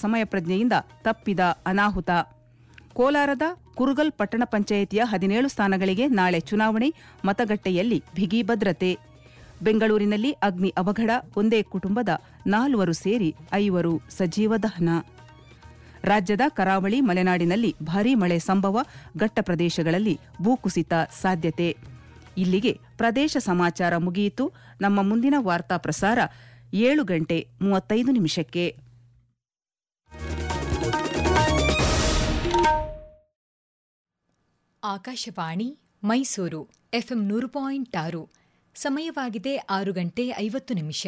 ಸಮಯ ಪ್ರಜ್ಞೆಯಿಂದ ತಪ್ಪಿದ ಅನಾಹುತ ಕೋಲಾರದ ಕುರುಗಲ್ ಪಟ್ಟಣ ಪಂಚಾಯಿತಿಯ ಹದಿನೇಳು ಸ್ಥಾನಗಳಿಗೆ ನಾಳೆ ಚುನಾವಣೆ ಮತಗಟ್ಟೆಯಲ್ಲಿ ಬಿಗಿ ಭದ್ರತೆ ಬೆಂಗಳೂರಿನಲ್ಲಿ ಅಗ್ನಿ ಅವಘಡ ಒಂದೇ ಕುಟುಂಬದ ನಾಲ್ವರು ಸೇರಿ ಐವರು ಸಜೀವ ದಹನ ರಾಜ್ಯದ ಕರಾವಳಿ ಮಲೆನಾಡಿನಲ್ಲಿ ಭಾರೀ ಮಳೆ ಸಂಭವ ಘಟ್ಟ ಪ್ರದೇಶಗಳಲ್ಲಿ ಭೂಕುಸಿತ ಸಾಧ್ಯತೆ ಇಲ್ಲಿಗೆ ಪ್ರದೇಶ ಸಮಾಚಾರ ಮುಗಿಯಿತು ನಮ್ಮ ಮುಂದಿನ ವಾರ್ತಾ ಪ್ರಸಾರ ಏಳು ಗಂಟೆ ಮೂವತ್ತೈದು ನಿಮಿಷಕ್ಕೆ ಆಕಾಶವಾಣಿ ಮೈಸೂರು ಎಫ್ಎಂ ನೂರು ಪಾಯಿಂಟ್ ಆರು ಸಮಯವಾಗಿದೆ ಆರು ಗಂಟೆ ಐವತ್ತು ನಿಮಿಷ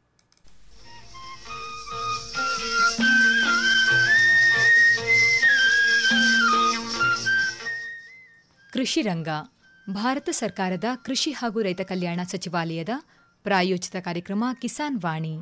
ಕೃಷಿ ರಂಗ ಭಾರತ ಸರ್ಕಾರದ ಕೃಷಿ ಹಾಗೂ ರೈತ ಕಲ್ಯಾಣ ಸಚಿವಾಲಯದ ಪ್ರಾಯೋಜಿತ ಕಾರ್ಯಕ್ರಮ ಕಿಸಾನ್ ವಾಣಿ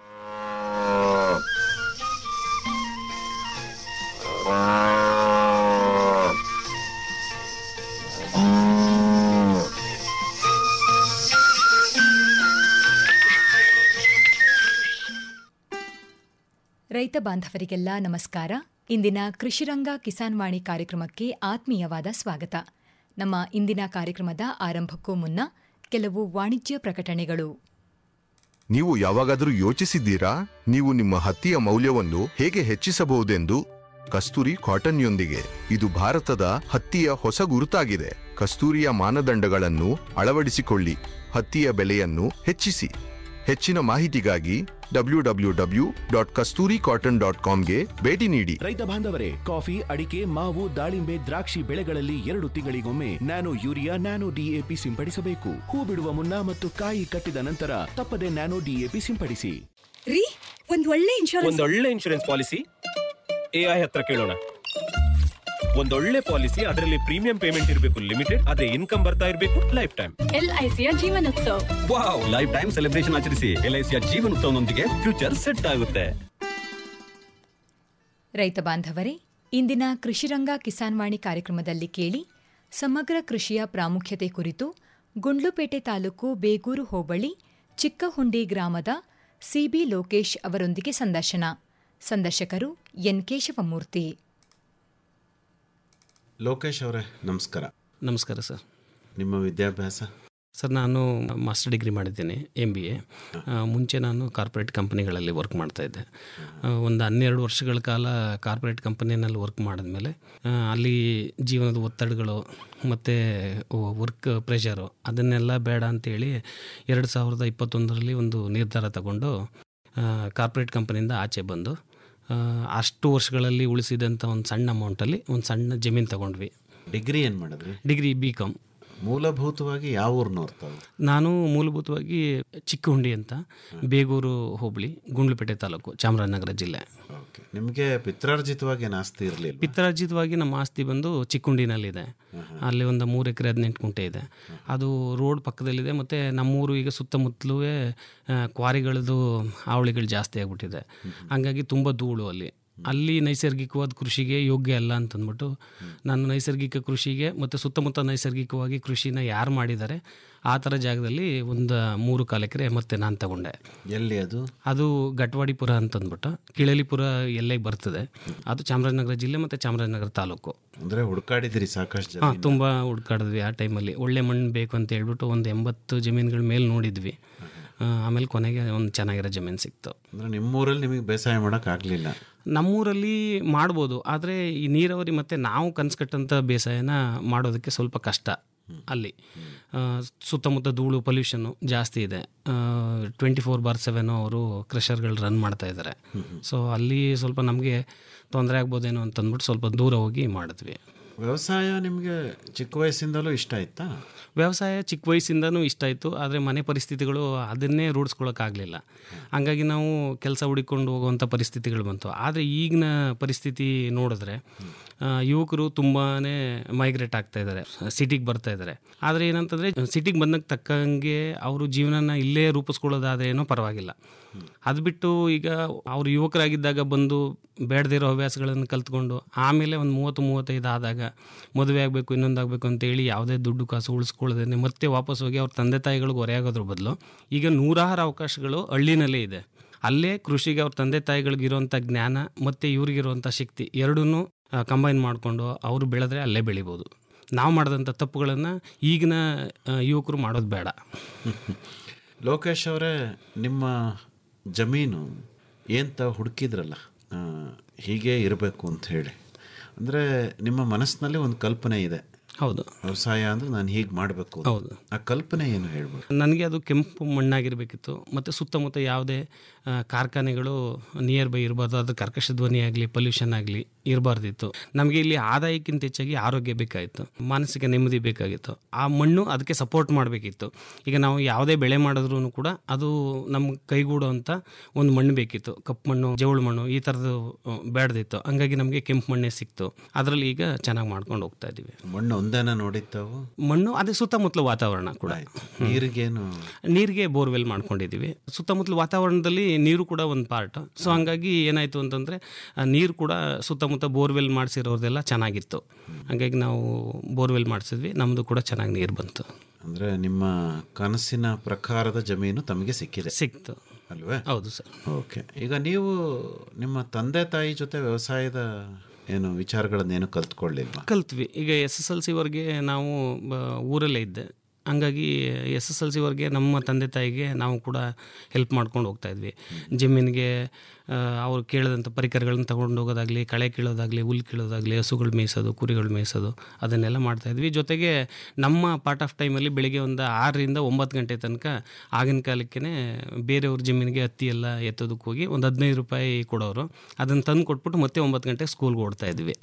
ರೈತ ಬಾಂಧವರಿಗೆಲ್ಲ ನಮಸ್ಕಾರ ಇಂದಿನ ಕೃಷಿರಂಗ ಕಿಸಾನ್ ವಾಣಿ ಕಾರ್ಯಕ್ರಮಕ್ಕೆ ಆತ್ಮೀಯವಾದ ಸ್ವಾಗತ ನಮ್ಮ ಇಂದಿನ ಕಾರ್ಯಕ್ರಮದ ಆರಂಭಕ್ಕೂ ಮುನ್ನ ಕೆಲವು ವಾಣಿಜ್ಯ ಪ್ರಕಟಣೆಗಳು ನೀವು ಯಾವಾಗಾದರೂ ಯೋಚಿಸಿದ್ದೀರಾ ನೀವು ನಿಮ್ಮ ಹತ್ತಿಯ ಮೌಲ್ಯವನ್ನು ಹೇಗೆ ಹೆಚ್ಚಿಸಬಹುದೆಂದು ಕಸ್ತೂರಿ ಕಾಟನ್ಯೊಂದಿಗೆ ಇದು ಭಾರತದ ಹತ್ತಿಯ ಹೊಸ ಗುರುತಾಗಿದೆ ಕಸ್ತೂರಿಯ ಮಾನದಂಡಗಳನ್ನು ಅಳವಡಿಸಿಕೊಳ್ಳಿ ಹತ್ತಿಯ ಬೆಲೆಯನ್ನು ಹೆಚ್ಚಿಸಿ ಹೆಚ್ಚಿನ ಮಾಹಿತಿಗಾಗಿ W W W dot Kasturi cotton dot ಕಾಮ್ಗೆ ಭೇಟಿ ನೀಡಿ ರೈತ ಬಾಂಧವರೇ ಕಾಫಿ ಅಡಿಕೆ ಮಾವು ದಾಳಿಂಬೆ ದ್ರಾಕ್ಷಿ ಬೆಳೆಗಳಲ್ಲಿ ಎರಡು ತಿಂಗಳಿಗೊಮ್ಮೆ ನ್ಯಾನೋ ಯೂರಿಯಾ ನ್ಯಾನೋ ಡಿಎಪಿ ಸಿಂಪಡಿಸಬೇಕು ಹೂ ಬಿಡುವ ಮುನ್ನ ಮತ್ತು ಕಾಯಿ ಕಟ್ಟಿದ ನಂತರ ತಪ್ಪದೆ ನ್ಯಾನೋ ಡಿಎಪಿ ಸಿಂಪಡಿಸಿ ರೀ ಒಂದ್ ಒಳ್ಳೆ ಇನ್ಶೂರೆನ್ಸ್ ಒಂದೊಳ್ಳೆ ಇನ್ಶೂರೆನ್ಸ್ ಪಾಲಿಸಿ ಎಐ ಹತ್ರ ಕೇಳೋಣ ಒಂದೊಳ್ಳೆ ಪಾಲಿಸಿ ಅದರಲ್ಲಿ ಪ್ರೀಮಿಯಂ ಪೇಮೆಂಟ್ ಇರಬೇಕು ಲಿಮಿಟೆಡ್ ಅದೇ ಇನ್ಕಮ್ ಬರ್ತಾ ಇರಬೇಕು ಲೈಫ್ ಟೈಮ್ ಎಲ್ಐಸಿಯ Jeevanotsav wow life time celebration ಆಚರಿಸಿ ಎಲ್ಐಸಿಯ ಜೀವನೋತ್ಸವನೊಂದಿಗೆ ಫ್ಯೂಚರ್ ಸೆಟ್ ಆಗುತ್ತೆ ರೈತ ಬಾಂಧವರೇ ಇಂದಿನ ಕೃಷಿರಂಗ ಕಿಸಾನ್ ವಾಣಿ ಕಾರ್ಯಕ್ರಮದಲ್ಲಿ ಕೇಳಿ ಸಮಗ್ರ ಕೃಷಿಯ ಪ್ರಾಮುಖ್ಯತೆ ಕುರಿತು ಗುಂಡ್ಲುಪೇಟೆ ತಾಲೂಕು ಬೇಗೂರು ಹೋಬಳಿ ಚಿಕ್ಕಹುಂಡಿ ಗ್ರಾಮದ ಸಿಬಿ ಲೋಕೇಶ್ ಅವರೊಂದಿಗೆ ಸಂದರ್ಶನ ಸಂದರ್ಶಕರು ಎನ್ ಕೇಶವಮೂರ್ತಿ ಲೋಕೇಶ್ ಅವರೇ ನಮಸ್ಕಾರ ನಮಸ್ಕಾರ ಸರ್ ನಿಮ್ಮ ವಿದ್ಯಾಭ್ಯಾಸ ಸರ್ ನಾನು ಮಾಸ್ಟರ್ ಡಿಗ್ರಿ ಮಾಡಿದ್ದೀನಿ ಎಮ್ ಬಿ ಎ ಮುಂಚೆ ನಾನು ಕಾರ್ಪೊರೇಟ್ ಕಂಪನಿಗಳಲ್ಲಿ ವರ್ಕ್ ಮಾಡ್ತಾಯಿದ್ದೆ ಒಂದು ಹನ್ನೆರಡು ವರ್ಷಗಳ ಕಾಲ ಕಾರ್ಪೊರೇಟ್ ಕಂಪನಿನಲ್ಲಿ ವರ್ಕ್ ಮಾಡಿದ್ಮೇಲೆ ಆ, ಅಲ್ಲಿ ಜೀವನದ ಒತ್ತಡಗಳು ಮತ್ತು ವರ್ಕ್ ಪ್ರೆಷರು ಅದನ್ನೆಲ್ಲ ಬೇಡ ಅಂತೇಳಿ ಎರಡು ಸಾವಿರದ ಇಪ್ಪತ್ತೊಂದರಲ್ಲಿ ಒಂದು ನಿರ್ಧಾರ ತಗೊಂಡು ಕಾರ್ಪೊರೇಟ್ ಕಂಪನಿಯಿಂದ ಆಚೆ ಬಂದು ಆ, ಅಷ್ಟು ವರ್ಷಗಳಲ್ಲಿ ಉಳಿಸಿದಂಥ ಒಂದು ಸಣ್ಣ ಅಮೌಂಟಲ್ಲಿ ಒಂದು ಸಣ್ಣ ಜಮೀನು ತಗೊಂಡ್ವಿ ಡಿಗ್ರಿ ಏನು ಮಾಡಿದ್ರಿ ಡಿಗ್ರಿ ಬಿ ಕಾಮ್ ಮೂಲಭೂತವಾಗಿ ಯಾವ ಊರ್ನವ್ರು ತಾವು ನಾನು ಮೂಲಭೂತವಾಗಿ ಚಿಕ್ಕಹುಂಡಿ ಅಂತ ಬೇಗೂರು ಹೋಬಳಿ ಗುಂಡ್ಲುಪೇಟೆ ತಾಲೂಕು ಚಾಮರಾಜನಗರ ಜಿಲ್ಲೆ ಓಕೆ ನಿಮಗೆ ಪಿತ್ರಾರ್ಜಿತವಾಗಿ ಏನು ಆಸ್ತಿ ಇರಲಿಲ್ಲ ಪಿತ್ರಾರ್ಜಿತವಾಗಿ ನಮ್ಮ ಆಸ್ತಿ ಬಂದು ಚಿಕ್ಕುಂಡಿನಲ್ಲಿದೆ ಅಲ್ಲಿ ಒಂದು ಮೂರು ಎಕರೆ ಹದಿನೆಂಟು ಗುಂಟೆ ಇದೆ ಅದು ರೋಡ್ ಪಕ್ಕದಲ್ಲಿದೆ ಮತ್ತು ನಮ್ಮೂರು ಈಗ ಸುತ್ತಮುತ್ತಲೂ ಕ್ವಾರಿಗಳದ್ದು ಹಾವಳಿಗಳು ಜಾಸ್ತಿ ಆಗಿಬಿಟ್ಟಿದೆ ಹಂಗಾಗಿ ತುಂಬ ಧೂಳು ಅಲ್ಲಿ ಅಲ್ಲಿ ನೈಸರ್ಗಿಕವಾದ ಕೃಷಿಗೆ ಯೋಗ್ಯ ಅಲ್ಲ ಅಂತಂದ್ಬಿಟ್ಟು ನಾನು ನೈಸರ್ಗಿಕ ಕೃಷಿಗೆ ಮತ್ತು ಸುತ್ತಮುತ್ತ ನೈಸರ್ಗಿಕವಾಗಿ ಕೃಷಿನ ಯಾರು ಮಾಡಿದ್ದಾರೆ ಆ ಥರ ಜಾಗದಲ್ಲಿ ಒಂದು ಮೂರು ಕಾಲು ಎಕರೆ ಮತ್ತೆ ನಾನು ತಗೊಂಡೆ ಎಲ್ಲಿ ಅದು ಅದು ಗಟ್ವಾಡಿಪುರ ಅಂತಂದ್ಬಿಟ್ಟು ಕಿಳಲಿಪುರ ಎಲ್ಲೆಗೆ ಬರ್ತದೆ ಅದು ಚಾಮರಾಜನಗರ ಜಿಲ್ಲೆ ಮತ್ತು ಚಾಮರಾಜನಗರ ತಾಲೂಕು ಅಂದರೆ ಹುಡುಕಾಡಿದಿರಿ ಸಾಕಷ್ಟು ಜನ ಹಾಂ ತುಂಬ ಹುಡ್ಕಾಡಿದ್ವಿ ಆ ಟೈಮಲ್ಲಿ ಒಳ್ಳೆ ಮಣ್ಣು ಬೇಕು ಅಂತ ಹೇಳ್ಬಿಟ್ಟು ಒಂದು ಎಂಬತ್ತು ಜಮೀನುಗಳ ಮೇಲೆ ನೋಡಿದ್ವಿ ಆ, ಆಮೇಲೆ ಕೊನೆಗೆ ಒಂದು ಚೆನ್ನಾಗಿರೋ ಜಮೀನು ಸಿಕ್ತು ಅಂದರೆ ನಿಮ್ಮೂರಲ್ಲಿ ನಿಮಗೆ ಬೇಸಾಯ ಮಾಡೋಕ್ಕಾಗಲಿಲ್ಲ ನಮ್ಮೂರಲ್ಲಿ ಮಾಡ್ಬೋದು ಆದರೆ ಈ ನೀರಾವರಿ ಮತ್ತು ನಾವು ಕನ್ಸ್ಕಟ್ಟಂಥ ಬೇಸಾಯನ ಮಾಡೋದಕ್ಕೆ ಸ್ವಲ್ಪ ಕಷ್ಟ ಅಲ್ಲಿ ಆ, ಸುತ್ತಮುತ್ತ ಧೂಳು ಪೊಲ್ಯೂಷನ್ನು ಜಾಸ್ತಿ ಇದೆ ಟ್ವೆಂಟಿ ಫೋರ್ ಬಾರ್ ಸೆವೆನು ಅವರು ಕ್ರಷರ್ಗಳು ರನ್ ಮಾಡ್ತಾ ಇದ್ದಾರೆ ಸೊ ಅಲ್ಲಿ ಸ್ವಲ್ಪ ನಮಗೆ ತೊಂದರೆ ಆಗ್ಬೋದೇನೋ ಅಂತಂದ್ಬಿಟ್ಟು ಸ್ವಲ್ಪ ದೂರ ಹೋಗಿ ಮಾಡಿದ್ವಿ ವ್ಯವಸಾಯ ನಿಮಗೆ ಚಿಕ್ಕ ವಯಸ್ಸಿಂದಲೂ ಇಷ್ಟ ಆಯ್ತಾ ವ್ಯವಸಾಯ ಚಿಕ್ಕ ವಯಸ್ಸಿಂದನೂ ಇಷ್ಟ ಆಯಿತು ಆದರೆ ಮನೆ ಪರಿಸ್ಥಿತಿಗಳು ಅದನ್ನೇ ರೂಢಿಸ್ಕೊಳ್ಳೋಕ್ಕಾಗಲಿಲ್ಲ ಹಂಗಾಗಿ ನಾವು ಕೆಲಸ ಹುಡುಕೊಂಡು ಹೋಗುವಂಥ ಪರಿಸ್ಥಿತಿಗಳು ಬಂತು ಆದರೆ ಈಗಿನ ಪರಿಸ್ಥಿತಿ ನೋಡಿದ್ರೆ ಆ, ಯುವಕರು ತುಂಬಾ ಮೈಗ್ರೇಟ್ ಆಗ್ತಾ ಇದ್ದಾರೆ ಸಿಟಿಗೆ ಬರ್ತಾ ಇದ್ದಾರೆ ಆದರೆ ಏನಂತಂದರೆ ಸಿಟಿಗೆ ಬಂದಕ್ಕೆ ತಕ್ಕಂಗೆ ಅವರು ಜೀವನನ ಇಲ್ಲೇ ರೂಪಿಸ್ಕೊಳ್ಳೋದಾದ್ರೆ ಏನೋ ಪರವಾಗಿಲ್ಲ ಅದು ಬಿಟ್ಟು ಈಗ ಅವರು ಯುವಕರಾಗಿದ್ದಾಗ ಬಂದು ಬೇಡದಿರೋ ಹವ್ಯಾಸಗಳನ್ನು ಕಲ್ತ್ಕೊಂಡು ಆಮೇಲೆ ಒಂದು ಮೂವತ್ತು ಮೂವತ್ತೈದು ಆದಾಗ ಮದುವೆ ಆಗಬೇಕು ಇನ್ನೊಂದಾಗಬೇಕು ಅಂತೇಳಿ ಯಾವುದೇ ದುಡ್ಡು ಕಾಸು ಉಳಿಸ್ಕೊಳ್ಳೋದೇ ಮತ್ತೆ ವಾಪಸ್ ಹೋಗಿ ಅವ್ರ ತಂದೆ ತಾಯಿಗಳಿಗೆ ಹೊರೆಯಾಗೋದ್ರ ಬದಲು ಈಗ ನೂರಾರು ಅವಕಾಶಗಳು ಹಳ್ಳಿನಲ್ಲೇ ಇದೆ ಅಲ್ಲೇ ಕೃಷಿಗೆ ಅವ್ರ ತಂದೆ ತಾಯಿಗಳಿಗಿರುವಂಥ ಜ್ಞಾನ ಮತ್ತು ಇವ್ರಿಗಿರುವಂಥ ಶಕ್ತಿ ಎರಡೂ ಕಂಬೈನ್ ಮಾಡಿಕೊಂಡು ಅವರು ಬೆಳೆದ್ರೆ ಅಲ್ಲೇ ಬೆಳಿಬೋದು ನಾವು ಮಾಡಿದಂಥ ತಪ್ಪುಗಳನ್ನು ಈಗಿನ ಆ, ಯುವಕರು ಮಾಡೋದು ಬೇಡ ಲೋಕೇಶ್ ಅವರೇ ನಿಮ್ಮ ಜಮೀನು ಏಂತ ಹುಡುಕಿದ್ರಲ್ಲ ಆ, ಹೀಗೆ ಇರಬೇಕು ಅಂತ ಹೇಳಿ ಅಂದರೆ ನಿಮ್ಮ ಮನಸ್ಸಿನಲ್ಲಿ ಒಂದು ಕಲ್ಪನೆ ಇದೆ ಹೌದು ವ್ಯವಸಾಯ ಅಂದರೆ ನಾನು ಹೀಗೆ ಮಾಡಬೇಕು ಹೌದು. ಆ ಕಲ್ಪನೆ ಏನು ಹೇಳ್ಬೋದು ನನಗೆ ಅದು ಕೆಂಪು ಮಣ್ಣಾಗಿರಬೇಕಿತ್ತು ಮತ್ತು ಸುತ್ತಮುತ್ತ ಯಾವುದೇ ಆ, ಕಾರ್ಖಾನೆಗಳು ನಿಯರ್ ಬೈ ಇರಬಾರ್ದು ಅದು ಕರ್ಕಶ ಧ್ವನಿ ಆಗಲಿ ಪೊಲ್ಯೂಷನ್ ಆಗಲಿ ಇರಬಾರ್ದಿತ್ತು ನಮಗೆ ಇಲ್ಲಿ ಆದಾಯಕ್ಕಿಂತ ಹೆಚ್ಚಾಗಿ ಆರೋಗ್ಯ ಬೇಕಾಗಿತ್ತು ಮಾನಸಿಕ ನೆಮ್ಮದಿ ಬೇಕಾಗಿತ್ತು ಆ ಮಣ್ಣು ಅದಕ್ಕೆ ಸಪೋರ್ಟ್ ಮಾಡಬೇಕಿತ್ತು ಈಗ ನಾವು ಯಾವುದೇ ಬೆಳೆ ಮಾಡಿದ್ರೂ ಕೂಡ ಅದು ನಮ್ಗೆ ಕೈಗೂಡುವಂಥ ಒಂದು ಮಣ್ಣು ಬೇಕಿತ್ತು ಕಪ್ಪು ಮಣ್ಣು ಜವಳು ಮಣ್ಣು ಈ ಥರದ್ದು ಆ, ಬೇಡದಿತ್ತು ಹಂಗಾಗಿ ನಮಗೆ ಕೆಂಪು ಮಣ್ಣೇ ಸಿಕ್ತು ಅದರಲ್ಲಿ ಈಗ ಚೆನ್ನಾಗಿ ಮಾಡ್ಕೊಂಡು ಹೋಗ್ತಾ ಇದ್ದೀವಿ ಮಣ್ಣು ಒಂದೇನ ನೋಡಿತ್ತಾವು ಮಣ್ಣು ಅದೇ ಸುತ್ತಮುತ್ತಲ ವಾತಾವರಣ ಕೂಡ ನೀರಿಗೇನು ನೀರಿಗೆ ಬೋರ್ವೆಲ್ ಮಾಡ್ಕೊಂಡಿದ್ದೀವಿ ಸುತ್ತಮುತ್ತಲ ವಾತಾವರಣದಲ್ಲಿ ನೀರು ಕೂಡ ಒಂದು ಪಾರ್ಟ್ ಸೊ ಹಂಗಾಗಿ ಏನಾಯಿತು ಅಂತಂದರೆ ನೀರು ಕೂಡ ಸುತ್ತಮುತ್ತ ಬೋರ್ವೆಲ್ ಮಾಡಿಸಿರೋದೆಲ್ಲ ಚೆನ್ನಾಗಿತ್ತು ಹಂಗಾಗಿ ನಾವು ಬೋರ್ವೆಲ್ ಮಾಡಿಸಿದ್ವಿ ನಮ್ಮದು ಕೂಡ ಚೆನ್ನಾಗಿ ನೀರು ಬಂತು ಅಂದರೆ ನಿಮ್ಮ ಕನಸಿನ ಪ್ರಕಾರದ ಜಮೀನು ತಮಗೆ ಸಿಕ್ಕಿದೆ ಸಿಕ್ತು ಅಲ್ವೇ ಹೌದು ಸರ್ ಓಕೆ ಈಗ ನೀವು ನಿಮ್ಮ ತಂದೆ ತಾಯಿ ಜೊತೆ ವ್ಯವಸಾಯದ ಏನು ವಿಚಾರಗಳನ್ನೇನು ಕಲ್ತ್ಕೊಳ್ಳಿಲ್ವಾ ಕಲ್ತ್ವಿ ಈಗ ಎಸ್ ಎಸ್ ಎಲ್ ಸಿವರೆಗೆ ನಾವು ಬ- ಊರಲ್ಲೇ ಇದ್ದೆ ಹಂಗಾಗಿ ಎಸ್ ಎಸ್ ಎಲ್ ಸಿವರೆಗೆ ನಮ್ಮ ತಂದೆ ತಾಯಿಗೆ ನಾವು ಕೂಡ ಹೆಲ್ಪ್ ಮಾಡ್ಕೊಂಡು ಹೋಗ್ತಾ ಇದ್ವಿ ಜಮೀನಿಗೆ ಆ, ಅವ್ರು ಕೇಳಿದಂಥ ಪರಿಕರಗಳನ್ನ ತಗೊಂಡು ಹೋಗೋದಾಗಲಿ ಕಳೆ ಕೀಳೋದಾಗಲಿ ಹುಲ್ ಕೀಳೋದಾಗಲಿ ಹಸುಗಳು ಮೇಯಿಸೋದು ಕುರಿಗಳು ಮೇಯಿಸೋದು ಅದನ್ನೆಲ್ಲ ಮಾಡ್ತಾ ಇದ್ವಿ ಜೊತೆಗೆ ನಮ್ಮ ಪಾರ್ಟ್ ಆಫ್ ಟೈಮಲ್ಲಿ ಬೆಳಿಗ್ಗೆ ಒಂದು ಆರರಿಂದ ಒಂಬತ್ತು ಗಂಟೆ ತನಕ ಆಗಿನ ಕಾಲಕ್ಕೆ ಬೇರೆಯವ್ರ ಜಮೀನಿಗೆ ಹತ್ತಿ ಎಲ್ಲ ಎತ್ತೋದಕ್ಕೆ ಹೋಗಿ ಒಂದು ಹದಿನೈದು ರೂಪಾಯಿ ಕೊಡೋರು ಅದನ್ನು ತಂದು ಕೊಟ್ಬಿಟ್ಟು ಮತ್ತೆ ಒಂಬತ್ತು ಗಂಟೆಗೆ ಸ್ಕೂಲ್ಗೆ ಓಡ್ತಾ ಇದ್ವಿ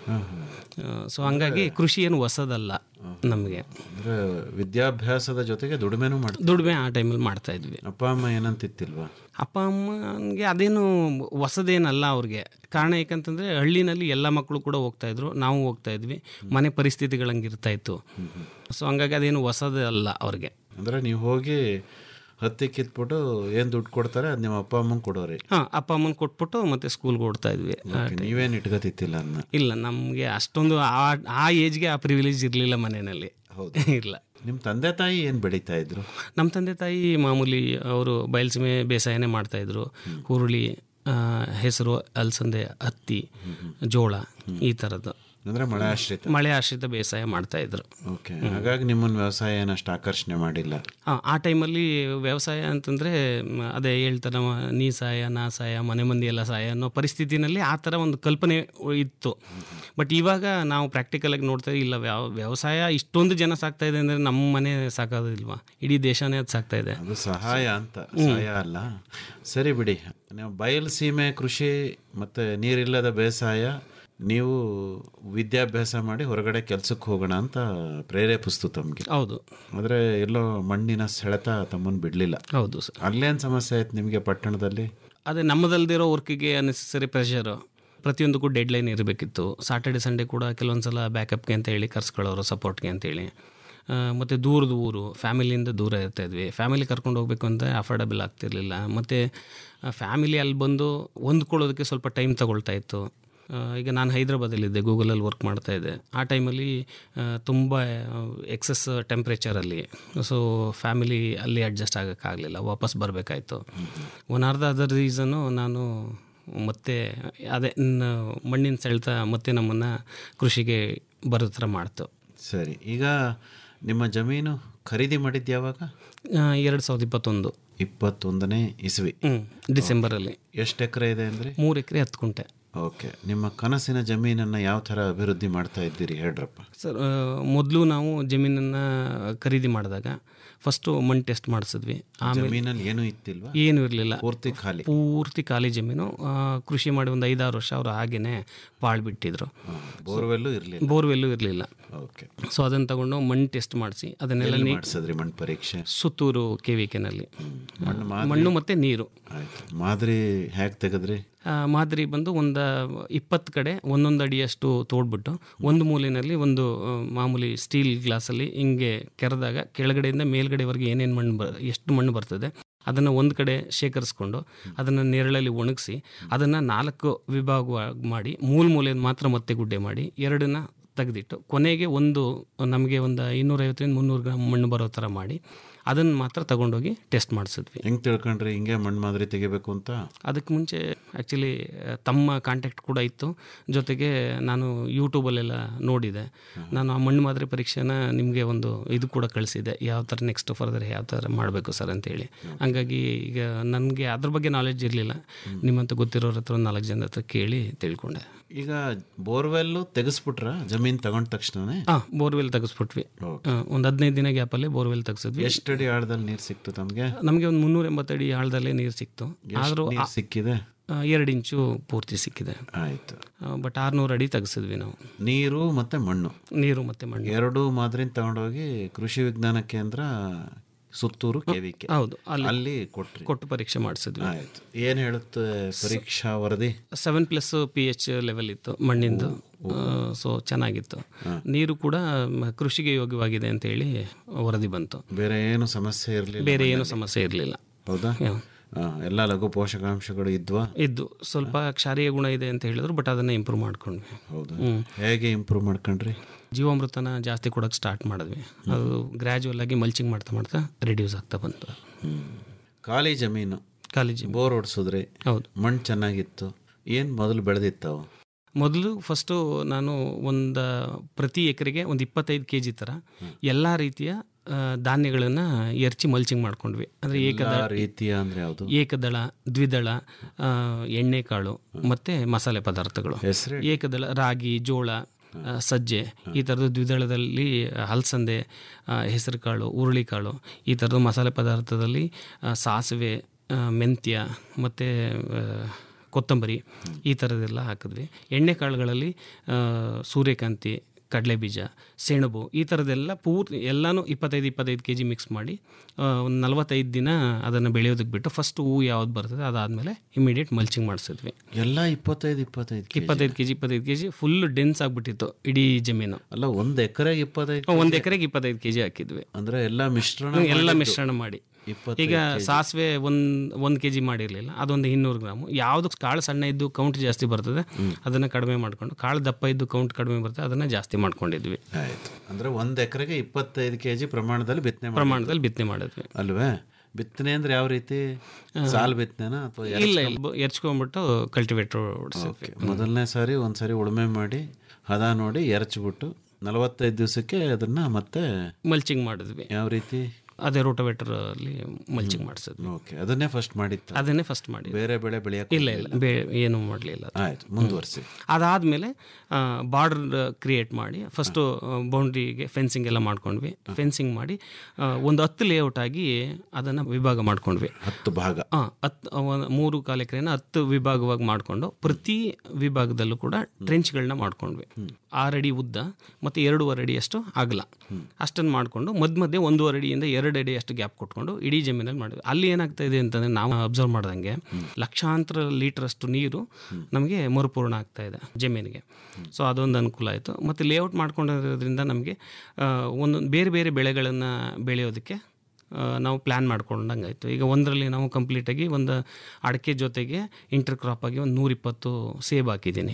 ಸೊ ಹಂಗಾಗಿ ಕೃಷಿ ಏನು ಹೊಸದಲ್ಲ ನಮಗೆ ಅಂದರೆ ವಿದ್ಯಾಭ್ಯಾಸದ ಜೊತೆಗೆ ದುಡಿಮೆನೂ ಮಾಡ್ತಾರೆ ದುಡಿಮೆ ಆ ಟೈಮಲ್ಲಿ ಮಾಡ್ತಾ ಇದ್ವಿ ಅಪ್ಪ ಅಮ್ಮ ಏನಂತಿತ್ತಿಲ್ವಾ ಅಪ್ಪ ಅಮ್ಮನಿಗೆ ಅದೇನು ಹೊಸದೇನಲ್ಲ ಅವ್ರಿಗೆ ಕಾರಣ ಏಕಂತಂದರೆ ಹಳ್ಳಿನಲ್ಲಿ ಎಲ್ಲ ಮಕ್ಕಳು ಕೂಡ ಹೋಗ್ತಾ ಇದ್ರು ನಾವು ಹೋಗ್ತಾ ಇದ್ವಿ ಮನೆ ಪರಿಸ್ಥಿತಿಗಳು ಹಂಗಿರ್ತಾ ಇತ್ತು ಸೊ ಹಂಗಾಗಿ ಅದೇನು ಹೊಸದಲ್ಲ ಅವ್ರಿಗೆ ಅಂದರೆ ನೀವು ಹೋಗಿ ಹತ್ತಿ ಕಿತ್ಬಿಟ್ಟು ಏನು ದುಡ್ಡು ಕೊಡ್ತಾರೆ ಅದು ನಿಮ್ಮ ಅಪ್ಪ ಅಮ್ಮಂಗೆ ಕೊಡೋರಿ ಹಾಂ ಅಪ್ಪ ಅಮ್ಮನ ಕೊಟ್ಬಿಟ್ಟು ಮತ್ತೆ ಸ್ಕೂಲ್ಗೆ ಓಡ್ತಾ ಇದ್ವಿ ಆ time. ನೀವೇನು ಇಟ್ಕೋತಿತ್ತಿಲ್ಲ ಅನ್ನ ಇಲ್ಲ ನಮಗೆ ಅಷ್ಟೊಂದು ಆ ಆ ಏಜ್ಗೆ ಆ ಪ್ರಿವಿಲೇಜ್ ಇರಲಿಲ್ಲ ಮನೆಯಲ್ಲಿ ಇಲ್ಲ ನಿಮ್ಮ ತಂದೆ ತಾಯಿ ಏನು ಬೆಳೀತಾ ಇದ್ರು ನಮ್ಮ ತಂದೆ ತಾಯಿ ಮಾಮೂಲಿ ಅವರು ಬಯಲುಸೀಮೆ ಬೇಸಾಯನೇ ಮಾಡ್ತಾಯಿದ್ರು ಹುರುಳಿ ಆ, ಹೆಸರು ಅಲಸಂದೆ ಹತ್ತಿ ಜೋಳ ಈ ಥರದ್ದು ಅಂದರೆ ಮಳೆ ಆಶ್ರಿತ ಮಳೆ ಆಶ್ರಿತ ಬೇಸಾಯ ಮಾಡ್ತಾಯಿದ್ರು ಓಕೆ ಹಾಗಾಗಿ ನಿಮ್ಮನ್ನು ವ್ಯವಸಾಯ ಏನಷ್ಟು ಆಕರ್ಷಣೆ ಮಾಡಿಲ್ಲ ಆ, ಆ ಟೈಮಲ್ಲಿ ವ್ಯವಸಾಯ ಅಂತಂದರೆ ಅದೇ ಹೇಳ್ತಾರೆ ನೀ ಸಹಾಯ ನಾ ಸಹಾಯ ಮನೆ ಮಂದಿ ಎಲ್ಲ ಸಹಾಯ ಅನ್ನೋ ಪರಿಸ್ಥಿತಿನಲ್ಲಿ ಆ ಥರ ಒಂದು ಕಲ್ಪನೆ ಇತ್ತು ಬಟ್ ಇವಾಗ ನಾವು ಪ್ರಾಕ್ಟಿಕಲಾಗಿ ನೋಡ್ತಾ ಇಲ್ಲ ವ್ಯವ ವ್ಯವಸಾಯ ಇಷ್ಟೊಂದು ಜನ ಸಾಕ್ತಾ ಇದೆ ಅಂದರೆ ನಮ್ಮ ಮನೆ ಸಾಕೋದಿಲ್ವಾ ಇಡೀ ದೇಶನೇ ಅದು ಸಾಕ್ತಾ ಇದೆ ಅದು ಸಹಾಯ ಅಂತ ಸಹಾಯ ಅಲ್ಲ ಸರಿ ಬಿಡಿ ನೀವು ಬಯಲು ಸೀಮೆ ಕೃಷಿ ಮತ್ತು ನೀರಿಲ್ಲದ ಬೇಸಾಯ ನೀವು ವಿದ್ಯಾಭ್ಯಾಸ ಮಾಡಿ ಹೊರಗಡೆ ಕೆಲಸಕ್ಕೆ ಹೋಗೋಣ ಅಂತ ಪ್ರೇರೇಪಿಸ್ತು ತಮಗೆ ಹೌದು ಆದರೆ ಎಲ್ಲೋ ಮಣ್ಣಿನ ಸೆಳೆತ ತಮ್ಮನ್ನು ಬಿಡಲಿಲ್ಲ ಹೌದು ಸರ್ ಅಲ್ಲೇನು ಸಮಸ್ಯೆ ಆಯ್ತು ನಿಮಗೆ ಪಟ್ಟಣದಲ್ಲಿ ಅದೇ ನಮ್ಮದಲ್ದಿರೋ ವರ್ಕಿಗೆ ಅನ್ನೆಸರಿ ಪ್ರೆಷರು ಪ್ರತಿಯೊಂದಕ್ಕೂ ಡೆಡ್ ಲೈನ್ ಇರಬೇಕಿತ್ತು ಸಾಟರ್ಡೆ ಸಂಡೇ ಕೂಡ ಕೆಲವೊಂದು ಸಲ ಬ್ಯಾಕಪ್ಗೆ ಅಂತ ಹೇಳಿ ಕರ್ಸ್ಕೊಳ್ಳೋರು ಸಪೋರ್ಟ್ಗೆ ಅಂತೇಳಿ ಮತ್ತು ದೂರದ ಊರು ಫ್ಯಾಮಿಲಿಯಿಂದ ದೂರ ಇರ್ತಾ ಇದ್ವಿ ಫ್ಯಾಮಿಲಿ ಕರ್ಕೊಂಡು ಹೋಗ್ಬೇಕು ಅಂದರೆ ಅಫೋರ್ಡಬಲ್ ಆಗ್ತಿರ್ಲಿಲ್ಲ ಮತ್ತು ಫ್ಯಾಮಿಲಿ ಅಲ್ಲಿ ಬಂದು ಹೊಂದ್ಕೊಳ್ಳೋದಕ್ಕೆ ಸ್ವಲ್ಪ ಟೈಮ್ ತಗೊಳ್ತಾ ಇತ್ತು ಆ, ಈಗ ನಾನು ಹೈದ್ರಾಬಾದಲ್ಲಿದ್ದೆ ಗೂಗಲಲ್ಲಿ ವರ್ಕ್ ಮಾಡ್ತಾ ಇದ್ದೆ ಆ ಟೈಮಲ್ಲಿ ತುಂಬ ಎಕ್ಸಸ್ ಟೆಂಪ್ರೇಚರಲ್ಲಿ ಸೊ ಫ್ಯಾಮಿಲಿ ಅಲ್ಲಿ ಅಡ್ಜಸ್ಟ್ ಆಗೋಕ್ಕಾಗಲಿಲ್ಲ ವಾಪಸ್ ಬರಬೇಕಾಯ್ತು one or the other reason ನಾನು ಮತ್ತೆ ಅದೇ ನ- ಮಣ್ಣಿನ ಸೆಳೆತ ಮತ್ತೆ ನಮ್ಮನ್ನು ಕೃಷಿಗೆ ಬರೋ ಥರ ಮಾಡ್ತು ಸರಿ ಈಗ ನಿಮ್ಮ ಜಮೀನು ಖರೀದಿ ಮಾಡಿದ್ದು ಯಾವಾಗ ಎರಡು ಸಾವಿರದ ಇಪ್ಪತ್ತೊಂದು ಇಪ್ಪತ್ತೊಂದನೇ ಇಸ್ವಿ ಹ್ಞೂ ಡಿಸೆಂಬರಲ್ಲಿ ಎಷ್ಟು ಎಕರೆ ಇದೆ ಅಂದರೆ ಮೂರು ಎಕರೆ ಹತ್ತು ಕುಂಟೆ ಓಕೆ ನಿಮ್ಮ ಕನಸಿನ ಜಮೀನನ್ನು ಯಾವ ಥರ ಅಭಿವೃದ್ಧಿ ಮಾಡ್ತಾ ಇದ್ದೀರಿ ಹೇಳ್ರಪ್ಪ ಸರ್ ಮೊದಲು ನಾವು ಜಮೀನನ್ನು ಖರೀದಿ ಮಾಡಿದಾಗ ಫಸ್ಟು ಮಣ್ಣು ಟೆಸ್ಟ್ ಮಾಡಿಸಿದ್ವಿ ಆಮೇಲೆ ಜಮೀನಲ್ಲಿ ಏನೂ ಇತ್ತಿಲ್ವಾ ಏನೂ ಇರಲಿಲ್ಲ ಪೂರ್ತಿ ಖಾಲಿ ಪೂರ್ತಿ ಖಾಲಿ ಜಮೀನು ಆ, ಕೃಷಿ ಮಾಡಿ ಒಂದು ಐದಾರು ವರ್ಷ ಅವರು ಹಾಗೇನೆ ಪಾಳ್ಬಿಟ್ಟಿದ್ರು ಬೋರ್ವೆಲ್ಲೂ ಇರಲಿಲ್ಲ ಬೋರ್ವೆಲ್ಲೂ ಇರಲಿಲ್ಲ ಓಕೆ ಸೊ ಅದನ್ನು ತಗೊಂಡು ಮಣ್ಣು ಟೆಸ್ಟ್ ಮಾಡಿಸಿ ಅದನ್ನೆಲ್ಲ ಎಲ್ಲಿ ನೀ ಮಾಡಿಸಿದ್ರಿ ಮಣ್ಣು ಪರೀಕ್ಷೆ ಸುತ್ತೂರು ಕೆ ವಿ ಕೆನಲ್ಲಿ ಮಣ್ಣು ಮಾದರಿ ಮಣ್ಣು ಮತ್ತು ನೀರು ಆಯ್ತು ಮಾದರಿ ಹೇಗೆ ತೆಗೆದ್ರಿ ಆ, ಮಾದರಿ ಬಂದು ಒಂದು ಇಪ್ಪತ್ತು ಕಡೆ ಒಂದೊಂದು ಅಡಿಯಷ್ಟು ತೋಡ್ಬಿಟ್ಟು ಒಂದು ಮೂಲೆಯಲ್ಲಿ ಒಂದು ಆ, ಮಾಮೂಲಿ ಸ್ಟೀಲ್ ಗ್ಲಾಸಲ್ಲಿ ಹಿಂಗೆ ಕೆರೆದಾಗ ಕೆಳಗಡೆಯಿಂದ ಮೇಲ್ಗಡೆವರೆಗೆ ಏನೇನು ಮಣ್ಣು ಬ ಎಷ್ಟು ಮಣ್ಣು ಬರ್ತದೆ ಅದನ್ನು ಒಂದು ಕಡೆ ಶೇಖರಿಸ್ಕೊಂಡು ಅದನ್ನು ನೆರಳಲ್ಲಿ ಒಣಗಿಸಿ ಅದನ್ನು ನಾಲ್ಕು ವಿಭಾಗವಾಗಿ ಮಾಡಿ ಮೂಲ ಮೂಲೆಯನ್ನು ಮಾತ್ರ ಮತ್ತೆ ಗುಡ್ಡೆ ಮಾಡಿ ಎರಡನ್ನ ತೆಗೆದಿಟ್ಟು ಕೊನೆಗೆ ಒಂದು ನಮಗೆ ಒಂದು ಇನ್ನೂರೈವತ್ತರಿಂದ ಮುನ್ನೂರು ಗ್ರಾಮ್ ಮಣ್ಣು ಬರೋ ಥರ ಮಾಡಿ ಅದನ್ನು ಮಾತ್ರ ತಗೊಂಡೋಗಿ ಟೆಸ್ಟ್ ಮಾಡಿಸಿದ್ವಿ ಹೆಂಗ್ ತಿಳ್ಕೊಂಡ್ರಿ ಹಿಂಗೆ ಮಣ್ಣು ಮಾದರಿ ತೆಗಿಬೇಕು ಅಂತ ಅದಕ್ಕೆ ಮುಂಚೆ ಆ್ಯಕ್ಚುಲಿ ತಮ್ಮ ಕಾಂಟ್ಯಾಕ್ಟ್ ಕೂಡ ಇತ್ತು ಜೊತೆಗೆ ನಾನು ಯೂಟ್ಯೂಬಲ್ಲೆಲ್ಲ ನೋಡಿದೆ ನಾನು ಆ ಮಣ್ಣು ಮಾದರಿ ಪರೀಕ್ಷೆನ ನಿಮಗೆ ಒಂದು ಇದು ಕೂಡ ಕಳಿಸಿದೆ ಯಾವ ಥರ ನೆಕ್ಸ್ಟ್ ಫರ್ದರ್ ಯಾವ ಥರ ಮಾಡಬೇಕು ಸರ್ ಅಂತೇಳಿ ಹಂಗಾಗಿ ಈಗ ನನಗೆ ಅದ್ರ ಬಗ್ಗೆ ನಾಲೆಡ್ಜ್ ಇರಲಿಲ್ಲ ನಿಮ್ಮಂತ ಗೊತ್ತಿರೋರ ಹತ್ರ ಒಂದು ನಾಲ್ಕು ಜನ ಹತ್ರ ಕೇಳಿ ತಿಳ್ಕೊಂಡೆ ಈಗ ಬೋರ್ವೆಲ್ಲು ತೆಗೆಸ್ಬಿಟ್ರ ಜಮೀನ್ ತಗೊಂಡ ತಕ್ಷಣನೇ ಹಾಂ ಬೋರ್ವೆಲ್ ತೆಗೆಸ್ಬಿಟ್ವಿ ಒಂದು ಹದಿನೈದು ದಿನ ಗ್ಯಾಪಲ್ಲಿ ಬೋರ್ವೆಲ್ ತೆಗೆಸಿದ್ವಿ ಎಷ್ಟಡಿ ಆಳದಲ್ಲಿ ನೀರು ಸಿಕ್ತು ತಮಗೆ ನಮಗೆ ಒಂದು ಮುನ್ನೂರ ಎಂಬತ್ತಡಿ ಆಳದಲ್ಲೇ ನೀರು ಸಿಕ್ತು ಆದರೂ ನೀರು ಸಿಕ್ಕಿದೆ ಎರಡು ಇಂಚು ಪೂರ್ತಿ ಸಿಕ್ಕಿದೆ ಆಯ್ತು ಬಟ್ ಆರುನೂರು ಅಡಿ ತೆಗೆಸಿದ್ವಿ ನಾವು ನೀರು ಮತ್ತೆ ಮಣ್ಣು ನೀರು ಮತ್ತೆ ಮಣ್ಣು ಎರಡು ಮಾದರಿನ ತಗೊಂಡೋಗಿ ಕೃಷಿ ವಿಜ್ಞಾನ ಕೇಂದ್ರ ಸುತ್ತೂರು ಕೆವಿಕೆ ಹೌದು ಅಲ್ಲಿ ಅಲ್ಲಿ ಕೊಟ್ರಿ ಕೊಟ್ಟು ಪರೀಕ್ಷೆ ಮಾಡಿಸಿದ್ವಿ ಆಯ್ತು ಏನ್ ಹೇಳುತ್ತೆ ಪರೀಕ್ಷಾ ವರದಿ seven plus P H level ಇತ್ತು ಮಣ್ಣಿಂದು ಸೊ ಚೆನ್ನಾಗಿತ್ತು ನೀರು ಕೂಡ ಮ- ಕೃಷಿಗೆ ಯೋಗ್ಯವಾಗಿದೆ ಅಂತ ಹೇಳಿ ವರದಿ ಬಂತು ಬೇರೆ ಏನು ಸಮಸ್ಯೆ ಇರಲಿಲ್ಲ ಬೇರೆ ಏನು ಸಮಸ್ಯೆ ಇರಲಿಲ್ಲ ಹೌದಾ ಆ, ಎಲ್ಲ ಲಘು ಪೋಷಕಾಂಶಗಳು ಇದ್ವಾ ಇದ್ದು ಸ್ವಲ್ಪ ಕ್ಷಾರೀಯ ಗುಣ ಇದೆ ಅಂತ ಹೇಳಿದ್ರು ಬಟ್ ಅದನ್ನ ಇಂಪ್ರೂವ್ ಮಾಡ್ಕೊಂಡ್ವಿ ಹೌದಾ ಹ್ಮ್. ಹೇಗೆ ಇಂಪ್ರೂವ್ ಮಾಡ್ಕೊಂಡ್ರಿ ಜೀವಾಮೃತನ ಜಾಸ್ತಿ ಕೊಡೋಕೆ ಸ್ಟಾರ್ಟ್ ಮಾಡಿದ್ವಿ ಅದು ಗ್ರ್ಯಾಜುವಲ್ ಆಗಿ ಮಲ್ಚಿಂಗ್ ಮಾಡ್ತಾ ಮಾಡ್ತಾ ರಿಡ್ಯೂಸ್ ಆಗ್ತಾ ಬಂತು ಖಾಲಿ ಜಮೀನು ಕಾಲೇಜ್ ಬೋರ್ ಹೊಡ್ಸಿದ್ರಿ ಹೌದು ಮಣ್ಣು ಚೆನ್ನಾಗಿತ್ತು ಏನು ಮೊದಲು ಬೆಳೆದಿತ್ತವು ಮೊದಲು ಫಸ್ಟು ನಾನು ಒಂದು ಪ್ರತಿ ಎಕರೆಗೆ ಒಂದು ಇಪ್ಪತ್ತೈದು ಕೆ ಜಿ ಥರ ಎಲ್ಲ ರೀತಿಯ ಆ, ಧಾನ್ಯಗಳನ್ನು ಎರ್ಚಿ ಮಲ್ಚಿಂಗ್ ಮಾಡ್ಕೊಂಡ್ವಿ ಅಂದರೆ ಏಕದಳ ಎಲ್ಲಾ ರೀತಿಯ ಅಂದ್ರೆ ಯಾವುದು ಏಕದಳ ದ್ವಿದಳ ಆ, ಎಣ್ಣೆಕಾಳು ಮತ್ತು ಮಸಾಲೆ ಪದಾರ್ಥಗಳು ಹೆಸರು ಏಕದಳ ರಾಗಿ ಜೋಳ ಆ, ಸಜ್ಜೆ ಈ ಥರದ ದ್ವಿದಳದಲ್ಲಿ ಹಲಸಂದೆ ಹೆಸರುಕಾಳು ಹುರುಳಿಕಾಳು ಈ ಥರದ ಮಸಾಲೆ ಪದಾರ್ಥದಲ್ಲಿ ಆ, ಸಾಸಿವೆ ಆ, ಮೆಂತ್ಯ ಮತ್ತು ಕೊತ್ತಂಬರಿ ಈ ಥರದ್ದೆಲ್ಲ ಹಾಕಿದ್ವಿ ಎಣ್ಣೆಕಾಳುಗಳಲ್ಲಿ ಆ, ಸೂರ್ಯಕಾಂತಿ ಕಡಲೆಬೀಜ ಸೆಣಬು ಈ ಥರದ್ದೆಲ್ಲ ಪೂರ್ತಿ ಎಲ್ಲನೂ ಇಪ್ಪತ್ತೈದು ಇಪ್ಪತ್ತೈದು ಕೆ ಜಿ ಮಿಕ್ಸ್ ಮಾಡಿ ಒಂದು ನಲವತ್ತೈದು ದಿನ ಅದನ್ನು ಬೆಳೆಯೋದಕ್ಕೆ ಬಿಟ್ಟು ಫಸ್ಟ್ ಹೂವು ಯಾವ್ದು ಬರ್ತದೆ ಅದಾದಮೇಲೆ ಇಮಿಡಿಯೇಟ್ ಮಲ್ಚಿಂಗ್ ಮಾಡಿಸಿದ್ವಿ ಎಲ್ಲ ಇಪ್ಪತ್ತೈದು ಇಪ್ಪತ್ತೈದು ಕೆಜಿ. ಇಪ್ಪತ್ತೈದು ಕೆ ಜಿ ಇಪ್ಪತ್ತೈದು ಕೆ ಜಿ ಫುಲ್ ಡೆನ್ಸ್ ಆಗಿಬಿಟ್ಟಿತ್ತು ಇಡೀ ಜಮೀನು ಅಲ್ಲ ಒಂದ್ ಎಕರೆಗೆ ಇಪ್ಪತ್ತೈದು ಒಂದು ಎಕರೆಗೆ ಇಪ್ಪತ್ತೈದು ಕೆ ಜಿ ಹಾಕಿದ್ವಿ ಅಂದ್ರೆ ಎಲ್ಲ ಮಿಶ್ರಣ ಎಲ್ಲ ಮಾಡಿದ್ದು. ಮಿಶ್ರಣ ಮಾಡಿ ಇಪ್ಪತ್ತೈದು ಈಗ ಸಾಸಿವೆ ಒಂದು ಒಂದು ಕೆ ಜಿ ಮಾಡಿರಲಿಲ್ಲ ಅದೊಂದು ಇನ್ನೂರು ಗ್ರಾಮು ಯಾವುದು ಕಾಳು ಸಣ್ಣ ಇದ್ದು ಕೌಂಟ್ ಜಾಸ್ತಿ ಬರ್ತದೆ ಅದನ್ನು ಕಡಿಮೆ ಮಾಡ್ಕೊಂಡು ಕಾಳು ದಪ್ಪ ಇದ್ದು ಕೌಂಟ್ ಕಡಿಮೆ ಬರ್ತದೆ ಅದನ್ನು ಜಾಸ್ತಿ ಮಾಡ್ಕೊಂಡಿದ್ವಿ ಆಯ್ತು ಅಂದ್ರೆ ಒಂದ್ ಎಕರೆಗೆ ಇಪ್ಪತ್ತೈದು ಕೆಜಿ ಪ್ರಮಾಣದಲ್ಲಿ ಬಿತ್ತನೆ ಮಾಡಿ ಪ್ರಮಾಣದಲ್ಲಿ ಬಿತ್ತನೆ ಮಾಡಿದ್ವಿ ಅಲ್ವೇ ಬಿತ್ತನೆ ಅಂದ್ರೆ ಯಾವ ರೀತಿ ಸಾಲ್ ಬಿತ್ತನೆನಾ ಅಥವಾ ಇಲ್ಲ ಇಲ್ಲ ಬ- ಎರ್ಚ್ಕೊಂಡ್ಬಿಟ್ಟು ಕಲ್ಟಿವೇಟ್ರ್ ಓಡಿಸಿದ್ವಿ ಮೊದಲನೇ ಸಾರಿ ಒಂದ್ಸರಿ ಉಳುಮೆ ಮಾಡಿ ಹದ ನೋಡಿ ಎರಚ್ಬಿಟ್ಟು ನಲವತ್ತೈದು ದಿವಸಕ್ಕೆ ಅದನ್ನ ಮತ್ತೆ ಮಲ್ಚಿಂಗ್ ಮಾಡಿದ್ವಿ ಯಾವ ರೀತಿ ಅದೇ ರೋಟೋವೇಟರ್ ಅಲ್ಲಿ ಮಲ್ಚಿಂಗ್ ಮಾಡಿಸಿದ್ವಿ ಓಕೆ ಅದನ್ನೇ ಫಸ್ಟ್ ಮಾಡಿತ್ತು ಅದನ್ನೇ ಫಸ್ಟ್ ಮಾಡಿ ಬೇರೆ ಬೆಳೆ ಬೆಳೆಯಕ್ಕೆ ಇಲ್ಲ ಇಲ್ಲ ಬೇ ಏನು ಮಾಡಲಿಲ್ಲ ಆಯ್ತು ಮುಂದುವರಿಸಿ ಅದಾದಮೇಲೆ ಬಾರ್ಡರ್ ಕ್ರಿಯೇಟ್ ಮಾಡಿ ಫಸ್ಟು ಬೌಂಡ್ರಿಗೆ ಫೆನ್ಸಿಂಗ್ ಎಲ್ಲ ಮಾಡ್ಕೊಂಡ್ವಿ ಫೆನ್ಸಿಂಗ್ ಮಾಡಿ ಆ, ಒಂದು ಹತ್ತು ಲೇಔಟ್ ಆಗಿ ಅದನ್ನು ವಿಭಾಗ ಮಾಡ್ಕೊಂಡ್ವಿ ಹತ್ತು ಭಾಗ ಹಾಂ ಹತ್ತು ಒಂದು ಮೂರು ಕಾಲು ಎಕರೆನ ಹತ್ತು ವಿಭಾಗವಾಗಿ ಮಾಡಿಕೊಂಡು ಪ್ರತಿ ವಿಭಾಗದಲ್ಲೂ ಕೂಡ ಟ್ರೆಂಚ್ಗಳನ್ನ ಮಾಡ್ಕೊಂಡ್ವಿ ಆರಡಿ ಉದ್ದ ಮತ್ತು ಎರಡೂವರೆ ಅಡಿಯಷ್ಟು ಅಗಲ ಅಷ್ಟನ್ನು ಮಾಡಿಕೊಂಡು ಮಧ್ಯ ಮಧ್ಯೆ ಒಂದೂವರೆ ಅಡಿಯಿಂದ ಎರಡು ಅಡಿ ಅಷ್ಟು ಗ್ಯಾಪ್ ಕೊಟ್ಕೊಂಡು ಇಡೀ ಜಮೀನಲ್ಲಿ ಮಾಡಿದ್ವಿ ಅಲ್ಲಿ ಏನಾಗ್ತಾ ಇದೆ ಅಂತಂದರೆ ನಾವು ಅಬ್ಸರ್ವ್ ಮಾಡ್ದಂಗೆ ಲಕ್ಷಾಂತರ ಲೀಟರ್ ಅಷ್ಟು ನೀರು ನಮಗೆ ಮರುಪೂರ್ಣ ಆಗ್ತಾ ಇದೆ ಜಮೀನಿಗೆ ಸೊ ಅದೊಂದು ಅನುಕೂಲ ಆಯಿತು ಮತ್ತು ಲೇಔಟ್ ಮಾಡ್ಕೊಂಡಿರೋದ್ರಿಂದ ನಮಗೆ ಒಂದೊಂದು ಬೇರೆ ಬೇರೆ ಬೆಳೆಗಳನ್ನು ಬೆಳೆಯೋದಕ್ಕೆ ಆ, ನಾವು ಪ್ಲ್ಯಾನ್ ಮಾಡ್ಕೊಂಡಂಗೆ ಆಯಿತು ಈಗ ಒಂದರಲ್ಲಿ ನಾವು ಕಂಪ್ಲೀಟಾಗಿ ಒಂದು ಅಡಿಕೆ ಜೊತೆಗೆ ಇಂಟರ್ ಕ್ರಾಪ್ ಆಗಿ ಒಂದು ನೂರಿಪ್ಪತ್ತು ಸೇಬ್ ಹಾಕಿದ್ದೀನಿ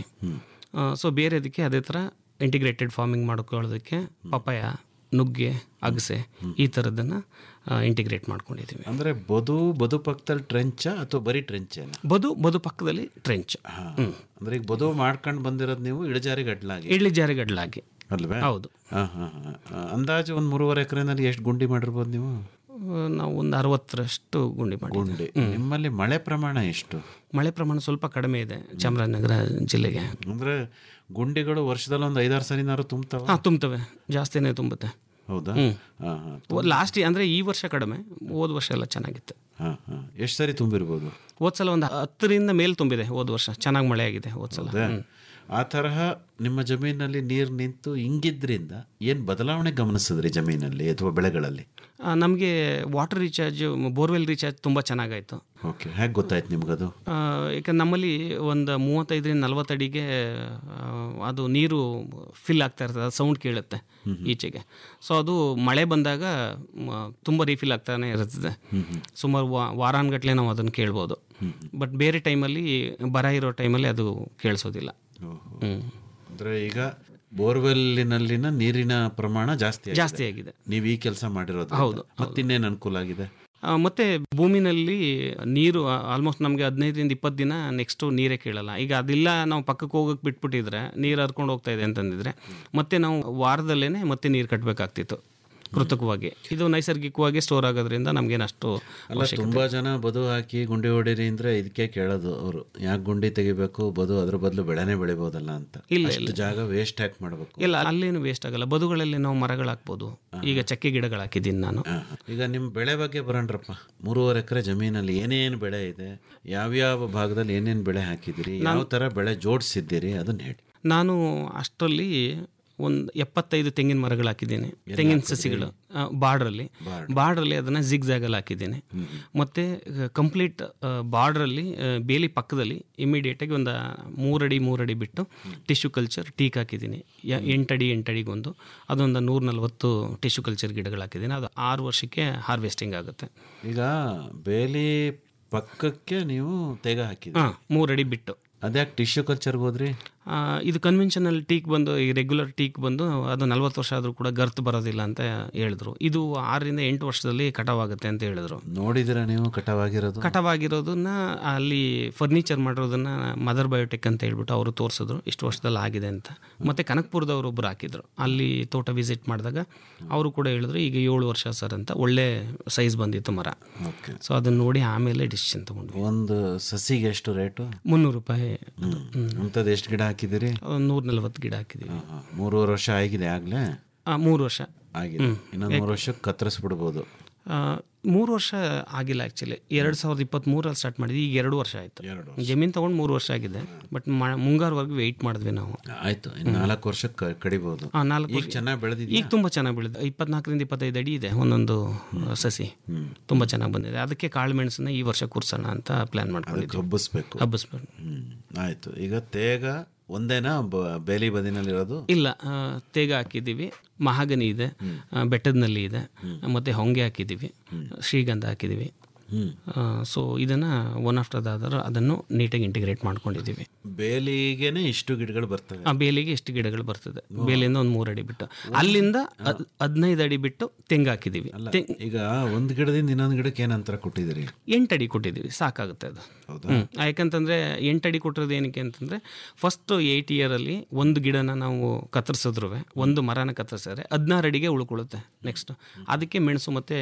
ಸೊ ಬೇರೆದಕ್ಕೆ ಅದೇ ಥರ ಇಂಟಿಗ್ರೇಟೆಡ್ ಫಾರ್ಮಿಂಗ್ ಮಾಡ್ಕೊಳ್ಳೋದಕ್ಕೆ ಪಪಾಯ ನುಗ್ಗೆ ಅಗಸೆ ಈ ಥರದ್ದನ್ನು ಇಂಟಿಗ್ರೇಟ್ ಮಾಡ್ಕೊಂಡಿದ್ದೀವಿ ಅಂದ್ರೆ ಬದು ಬದು ಪಕ್ಕದಲ್ಲಿ ಟ್ರೆಂಚಾ ಅಥವಾ ಬರೀ ಟ್ರೆಂಚೇನ ಬದು ಬದು ಪಕ್ಕದಲ್ಲಿ ಟ್ರೆಂಚ್ ಅಂದ್ರೆ ಈಗ ಬದು ಮಾಡ್ಕೊಂಡು ಬಂದಿರೋದು ನೀವು ಇಳಿಜಾರಿ ಗಡ್ಲಾಗಿ ಇಡ್ಲಿ ಜಾರಿಗಡ್ಲಾಗಿ ಅಲ್ವೇ ಹೌದು ಹಾ ಹಾ ಹಾ ಅಂದಾಜು ಒಂದು ಮೂರುವರೆ ಎಕರೆನಲ್ಲಿ ಎಷ್ಟು ಗುಂಡಿ ಮಾಡಿರ್ಬೋದು ನೀವು ಆ, ನಾವು ಒಂದು ಅರವತ್ತರಷ್ಟು ಗುಂಡಿ ಮಾಡಿ ಗುಂಡಿ ನಿಮ್ಮಲ್ಲಿ ಮಳೆ ಪ್ರಮಾಣ ಎಷ್ಟು ಮಳೆ ಪ್ರಮಾಣ ಸ್ವಲ್ಪ ಕಡಿಮೆ ಇದೆ ಚಾಮರಾಜನಗರ ಜಿಲ್ಲೆಗೆ ಅಂದ್ರೆ ಗುಂಡಿಗಳು ವರ್ಷದಲ್ಲಿ ಒಂದು ಐದಾರು ಸರಿನಾರು ತುಂಬ್ತಾವ ಹಾಂ ತುಂಬುತ್ತವೆ ಜಾಸ್ತಿನೇ ತುಂಬುತ್ತೆ ಹೌದಾ ಹ್ಮ್. ಹಾ ಹಾ ಲಾಸ್ಟ್ ಅಂದರೆ ಈ ವರ್ಷ ಕಡಿಮೆ ಹೋದ ವರ್ಷ ಎಲ್ಲ ಚೆನ್ನಾಗಿತ್ತು ಹಾ ಹಾ ಎಷ್ಟು ಸರಿ ತುಂಬಿರ್ಬೋದು ಹೋದ ಸಲ ಒಂದು ಹತ್ತರಿಂದ ಮೇಲೆ ತುಂಬಿದೆ ಹೋದ ವರ್ಷ ಚೆನ್ನಾಗಿ ಮಳೆ ಆಗಿದೆ ಹೋದ ಸಲ ಹೌದಾ? ಆ ತರಹ ನಿಮ್ಮ ಜಮೀನಲ್ಲಿ ನೀರು ನಿಂತು ಹಿಂಗಿದ್ರಿಂದ ಏನು ಬದಲಾವಣೆ ಗಮನಿಸಿದ್ರಿ ಜಮೀನಲ್ಲಿ ಅಥವಾ ಬೆಳೆಗಳಲ್ಲಿ ನಮಗೆ ವಾಟರ್ ರೀಚಾರ್ಜ್ ಬೋರ್ವೆಲ್ ರೀಚಾರ್ಜ್ ತುಂಬ ಚೆನ್ನಾಗಾಯಿತು ಓಕೆ ಹೇಗೆ ಗೊತ್ತಾಯ್ತು ನಿಮ್ಗದು ಯಾಕಂದ್ರೆ ನಮ್ಮಲ್ಲಿ ಒಂದು ಮೂವತ್ತೈದರಿಂದ ನಲ್ವತ್ತಡಿಗೆ ಆ, ಅದು ನೀರು ಫಿಲ್ ಆಗ್ತಾ ಇರ್ತದೆ ಅದು ಸೌಂಡ್ ಕೇಳುತ್ತೆ ಈಚೆಗೆ ಸೊ ಅದು ಮಳೆ ಬಂದಾಗ ಮ, ತುಂಬ ರೀಫಿಲ್ ಆಗ್ತಾನೆ ಇರ್ತದೆ ಸುಮಾರು ವಾ ವಾರಾನ್ಗಟ್ಲೆ ನಾವು ಅದನ್ನು ಕೇಳ್ಬೋದು ಬಟ್ ಬೇರೆ ಟೈಮಲ್ಲಿ ಬರ ಇರೋ ಟೈಮಲ್ಲಿ ಅದು ಕೇಳಿಸೋದಿಲ್ಲ ಹ್ಞೂ ಅಂದರೆ ಈಗ ಬೋರ್ವೆಲ್ಲಿನಲ್ಲಿನ ನೀರಿನ ಪ್ರಮಾಣ ಜಾಸ್ತಿ ಆಗಿದೆ. ಜಾಸ್ತಿ ಆಗಿದೆ. ನೀವು ಈ ಕೆಲಸ ಮಾಡಿರೋದು ಹೌದು, ಮತ್ತಿನ್ನೇನು ಅನುಕೂಲ ಆಗಿದೆ ಆ, ಮತ್ತೆ ಭೂಮಿನಲ್ಲಿ ನೀರು ಆಲ್ಮೋಸ್ಟ್ ನಮಗೆ ಹದಿನೈದರಿಂದ ಇಪ್ಪತ್ತು ದಿನ ನೆಕ್ಸ್ಟು ನೀರೇ ಕೇಳಲ್ಲ ಈಗ ಅದಿಲ್ಲ ನಾವು ಪಕ್ಕಕ್ಕೆ ಹೋಗಕ್ಕೆ ಬಿಟ್ಬಿಟ್ಟಿದ್ರೆ ನೀರು ಹರ್ಕೊಂಡು ಹೋಗ್ತಾ ಇದೆ ಅಂತಂದಿದ್ರೆ ಮತ್ತೆ ನಾವು ವಾರದಲ್ಲೇ ಮತ್ತೆ ನೀರು ಕಟ್ಟಬೇಕಾಗ್ತಿತ್ತು ಕೃತಕವಾಗಿ ಇದು ನೈಸರ್ಗಿಕವಾಗಿ ಸ್ಟೋರ್ ಆಗೋದ್ರಿಂದ ನಮಗೇನು ಅಷ್ಟು ಅಲ್ಲ ಅವಶ್ಯಕತೆ ತುಂಬಾ ಜನ ಬದು ಹಾಕಿ ಗುಂಡಿ ಹೊಡೀರಿ ಅಂದ್ರೆ ಇದಕ್ಕೆ ಕೇಳೋದು ಅವರು ಯಾಕೆ ಗುಂಡಿ ತೆಗಿಬೇಕು ಬದು ಅದ್ರ ಬದಲು ಬೆಳೆನೇ ಬೆಳಿಬೋದಲ್ಲ ಅಂತ ಇಲ್ಲ, ಅಷ್ಟು ಇಲ್ಲ. ಜಾಗ ವೇಸ್ಟ್ ಹಾಕಿ ಮಾಡಬೇಕು ಇಲ್ಲ ಅಲ್ಲೇನು ವೇಸ್ಟ್ ಆಗಲ್ಲ ಬದುಗಳಲ್ಲಿ ನಾವು ಮರಗಳು ಹಾಕ್ಬೋದು ಈಗ ಚಕ್ಕೆ ಗಿಡಗಳು ಹಾಕಿದ್ದೀನಿ ನಾನು ಈಗ ನಿಮ್ಮ ಬೆಳೆ ಬಗ್ಗೆ ಬರೋಣ್ರಪ್ಪ ಮೂರುವರೆ ಎಕರೆ ಜಮೀನಲ್ಲಿ ಏನೇನು ಬೆಳೆ ಇದೆ ಯಾವ್ಯಾವ ಭಾಗದಲ್ಲಿ ಏನೇನು ಬೆಳೆ ಹಾಕಿದಿರಿ ಯಾವ ತರ ಬೆಳೆ ಜೋಡಿಸಿದ್ದೀರಿ ಅದನ್ನ ಹೇಳಿ ನಾನು ಅಷ್ಟರಲ್ಲಿ ಒಂದು ಎಪ್ಪತ್ತೈದು ತೆಂಗಿನ ಮರಗಳು ಹಾಕಿದ್ದೀನಿ ತೆಂಗಿನ ಸಸಿಗಳು ಬಾರ್ಡ್ರಲ್ಲಿ ಬಾರ್ಡ್ರಲ್ಲಿ ಅದನ್ನು ಜಿಗ್ಜಾಗಲ್ಲಿ ಹಾಕಿದ್ದೀನಿ ಮತ್ತು ಕಂಪ್ಲೀಟ್ ಬಾರ್ಡ್ರಲ್ಲಿ ಬೇಲಿ ಪಕ್ಕದಲ್ಲಿ ಇಮಿಡಿಯೇಟಾಗಿ ಒಂದು ಮೂರಡಿ ಮೂರಡಿ ಬಿಟ್ಟು ಟಿಶ್ಯೂ ಕಲ್ಚರ್ ಟೀಕ್ ಹಾಕಿದ್ದೀನಿ ಯ- ಎಂಟಡಿ ಎಂಟಡಿಗೊಂದು ಅದೊಂದು ನೂರ ನಲ್ವತ್ತು ಟಿಶ್ಯೂ ಕಲ್ಚರ್ ಗಿಡಗಳು ಹಾಕಿದ್ದೀನಿ ಅದು ಆರು ವರ್ಷಕ್ಕೆ ಹಾರ್ವೆಸ್ಟಿಂಗ್ ಆಗುತ್ತೆ ಈಗ ಬೇಲಿ ಪಕ್ಕಕ್ಕೆ ನೀವು ತೇಗ ಹಾಕಿದ್ರಿ ಹಾಂ ಮೂರಡಿ ಬಿಟ್ಟು ಅದ್ಯಾಕೆ ಟಿಶ್ಯೂ ಕಲ್ಚರ್ಗೆ ಹೋದ್ರಿ ಆ, ಇದು ಕನ್ವೆನ್ಷನಲ್ ಟೀಕ್ ಬಂದು ಈ ರೆಗ್ಯುಲರ್ ಟೀಕ್ ಬಂದು ಅದು ನಲ್ವತ್ತು ವರ್ಷ ಆದರೂ ಕೂಡ ಗರ್ತ್ ಬರೋದಿಲ್ಲ ಅಂತ ಹೇಳಿದ್ರು ಇದು ಆರರಿಂದ ಎಂಟು ವರ್ಷದಲ್ಲಿ ಕಟಾವಾಗುತ್ತೆ ಅಂತ ಹೇಳಿದ್ರು ನೋಡಿದಿರ ನೀವು ಕಟಾವಾಗಿರೋದು ಕಟಾವಾಗಿರೋದನ್ನ ಅಲ್ಲಿ ಫರ್ನಿಚರ್ ಮಾಡಿರೋದನ್ನ ಮದರ್ ಬಯೋಟೆಕ್ ಅಂತ ಹೇಳ್ಬಿಟ್ಟು ಅವರು ತೋರಿಸಿದ್ರು ಇಷ್ಟು ವರ್ಷದಲ್ಲಿ ಆಗಿದೆ ಅಂತ ಮತ್ತೆ ಕನಕ್ಪುರದವರು ಒಬ್ಬರು ಹಾಕಿದ್ರು ಅಲ್ಲಿ ತೋಟ ವಿಸಿಟ್ ಮಾಡಿದಾಗ ಅವರು ಕೂಡ ಹೇಳಿದ್ರು ಈಗ ಏಳು ವರ್ಷ ಸರ್ ಅಂತ ಒಳ್ಳೆ ಸೈಜ್ ಬಂದಿತ್ತು ಮರ ಓಕೆ ಸೊ ಅದನ್ನ ನೋಡಿ ಆಮೇಲೆ ಡಿಸಿಷನ್ ತಗೊಂಡ್ವಿ ಒಂದು ಸಸಿಗೆ ಎಷ್ಟು ರೇಟು ಮುನ್ನೂರು ರೂಪಾಯಿ ಅಂಥದ್ದು ಎಷ್ಟು ಗಿಡ ಹಾಕಿದಿರಿ ನೂರ ನಲ್ವತ್ತು ಗಿಡ ಹಾಕಿದ್ದೀವಿ ಮೂರುವರೆ ವರ್ಷ ಆಗಿದೆ ಆಗ್ಲೇ ಆ, ಮೂರು ವರ್ಷ ಆಗಿದೆ ಇನ್ನೊಂದು ಮೂರು ವರ್ಷಕ್ಕೆ ಕತ್ತರಿಸ್ಬಿಡ್ಬೋದು ಆ, ಮೂರು ವರ್ಷ ಆಗಿಲ್ಲ ಆ್ಯಕ್ಚುಲಿ ಎರಡು ಸಾವಿರದ ಇಪ್ಪತ್ತ್ಮೂರಲ್ಲಿ ಸ್ಟಾರ್ಟ್ ಮಾಡಿದ್ವಿ ಈಗ ಎರಡು ವರ್ಷ ಆಯಿತು ಜಮೀನು ತೊಗೊಂಡು ಮೂರು ವರ್ಷ ಆಗಿದೆ ಬಟ್ ಮುಂಗಾರುವರೆಗೂ ವೆಯ್ಟ್ ಮಾಡಿದ್ವಿ ನಾವು ಆಯ್ತು ಇನ್ನು ನಾಲ್ಕು ವರ್ಷಕ್ಕೆ ಕ- ಕಡಿಬೋದು ಆ, ನಾಲ್ಕು ಈಗ ವರ್ಷ- ಚೆನ್ನಾಗಿ ಬೆಳೆದಿದ್ಯಾ ಈಗ ತುಂಬ ಚೆನ್ನಾಗಿ ಬೆಳೆದಿದೆ ಇಪ್ಪತ್ನಾಲ್ಕರಿಂದ ಇಪ್ಪತ್ತೈದು ಅಡಿ ಇದೆ ಒಂದೊಂದು ಸಸಿ ತುಂಬ ಚೆನ್ನಾಗಿ ಬಂದಿದೆ ಅದಕ್ಕೆ ಕಾಳು ಮೆಣಸನ್ನ ಈ ವರ್ಷ ಕೂರ್ಸೋಣ ಅಂತ ಪ್ಲ್ಯಾನ್ ಮಾಡ್ಕೊಂಡಿದ್ವಿ ಹಬ್ಬಿಸ್ಬೇಕು ಹಬ್ಬಿಸ್ಬೇಕು ಹ್ಮ್ ಆಯ್ತು ಈಗ ತೇಗ ಒಂದೇನಾ ಬ- ಬೇಲಿ ಬದಿನಲ್ಲಿರೋದು ಇಲ್ಲ ಆ, ತೇಗ ಹಾಕಿದ್ದೀವಿ ಮಹಾಗನಿ ಇದೆ ಆ, ಬೆಟ್ಟದ್ನಲ್ಲಿ ಇದೆ ಮತ್ತು ಹೊಂಗೆ ಹಾಕಿದ್ದೀವಿ ಶ್ರೀಗಂಧ ಹಾಕಿದ್ದೀವಿ ಸೊ ಇದನ್ನು ಒನ್ ಆಫ್ಟರ್ ದ ಅದರ್ ಅದನ್ನು ನೀಟಾಗಿ ಇಂಟಿಗ್ರೇಟ್ ಮಾಡ್ಕೊಂಡಿದ್ದೀವಿ ಬೇಲಿಗೆನೆ ಇಷ್ಟು ಗಿಡಗಳು ಬರ್ತವೆ ಆ ಬೇಲಿಗೆ ಎಷ್ಟು ಗಿಡಗಳು ಬರ್ತದೆ ಬೇಲಿಯಿಂದ ಒಂದು ಮೂರು ಅಡಿ ಬಿಟ್ಟು ಅಲ್ಲಿಂದ ಹದ್- ಹದಿನೈದು ಅಡಿ ಬಿಟ್ಟು ತೆಂಗು ಹಾಕಿದ್ದೀವಿ ತೆಂಗ್- ಈಗ ಒಂದು ಗಿಡದಿಂದ ಇನ್ನೊಂದು ಗಿಡಕ್ಕೆ ಏನು ಅಂತರ ಕೊಟ್ಟಿದ್ದೀರಿ ಎಂಟು ಅಡಿ ಕೊಟ್ಟಿದ್ದೀವಿ ಸಾಕಾಗುತ್ತೆ ಅದು ಹ್ಮ್. ಯಾಕಂತಂದ್ರೆ ಎಂಟು ಅಡಿ ಕೊಟ್ಟಿರೋದು ಏನಕ್ಕೆ ಅಂತಂದ್ರೆ ಫಸ್ಟ್ ಏಯ್ಟ್ ಇಯರಲ್ಲಿ ಒಂದು ಗಿಡನ ನಾವು ಕತ್ತರಿಸಿದ್ರು ಒಂದು ಮರನ ಕತ್ತರಿಸಿದ್ರೆ ಹದಿನಾರು ಅಡಿಗೆ ಉಳ್ಕೊಳ್ಳುತ್ತೆ ನೆಕ್ಸ್ಟ್ ಅದಕ್ಕೆ ಮೆಣಸು ಮತ್ತು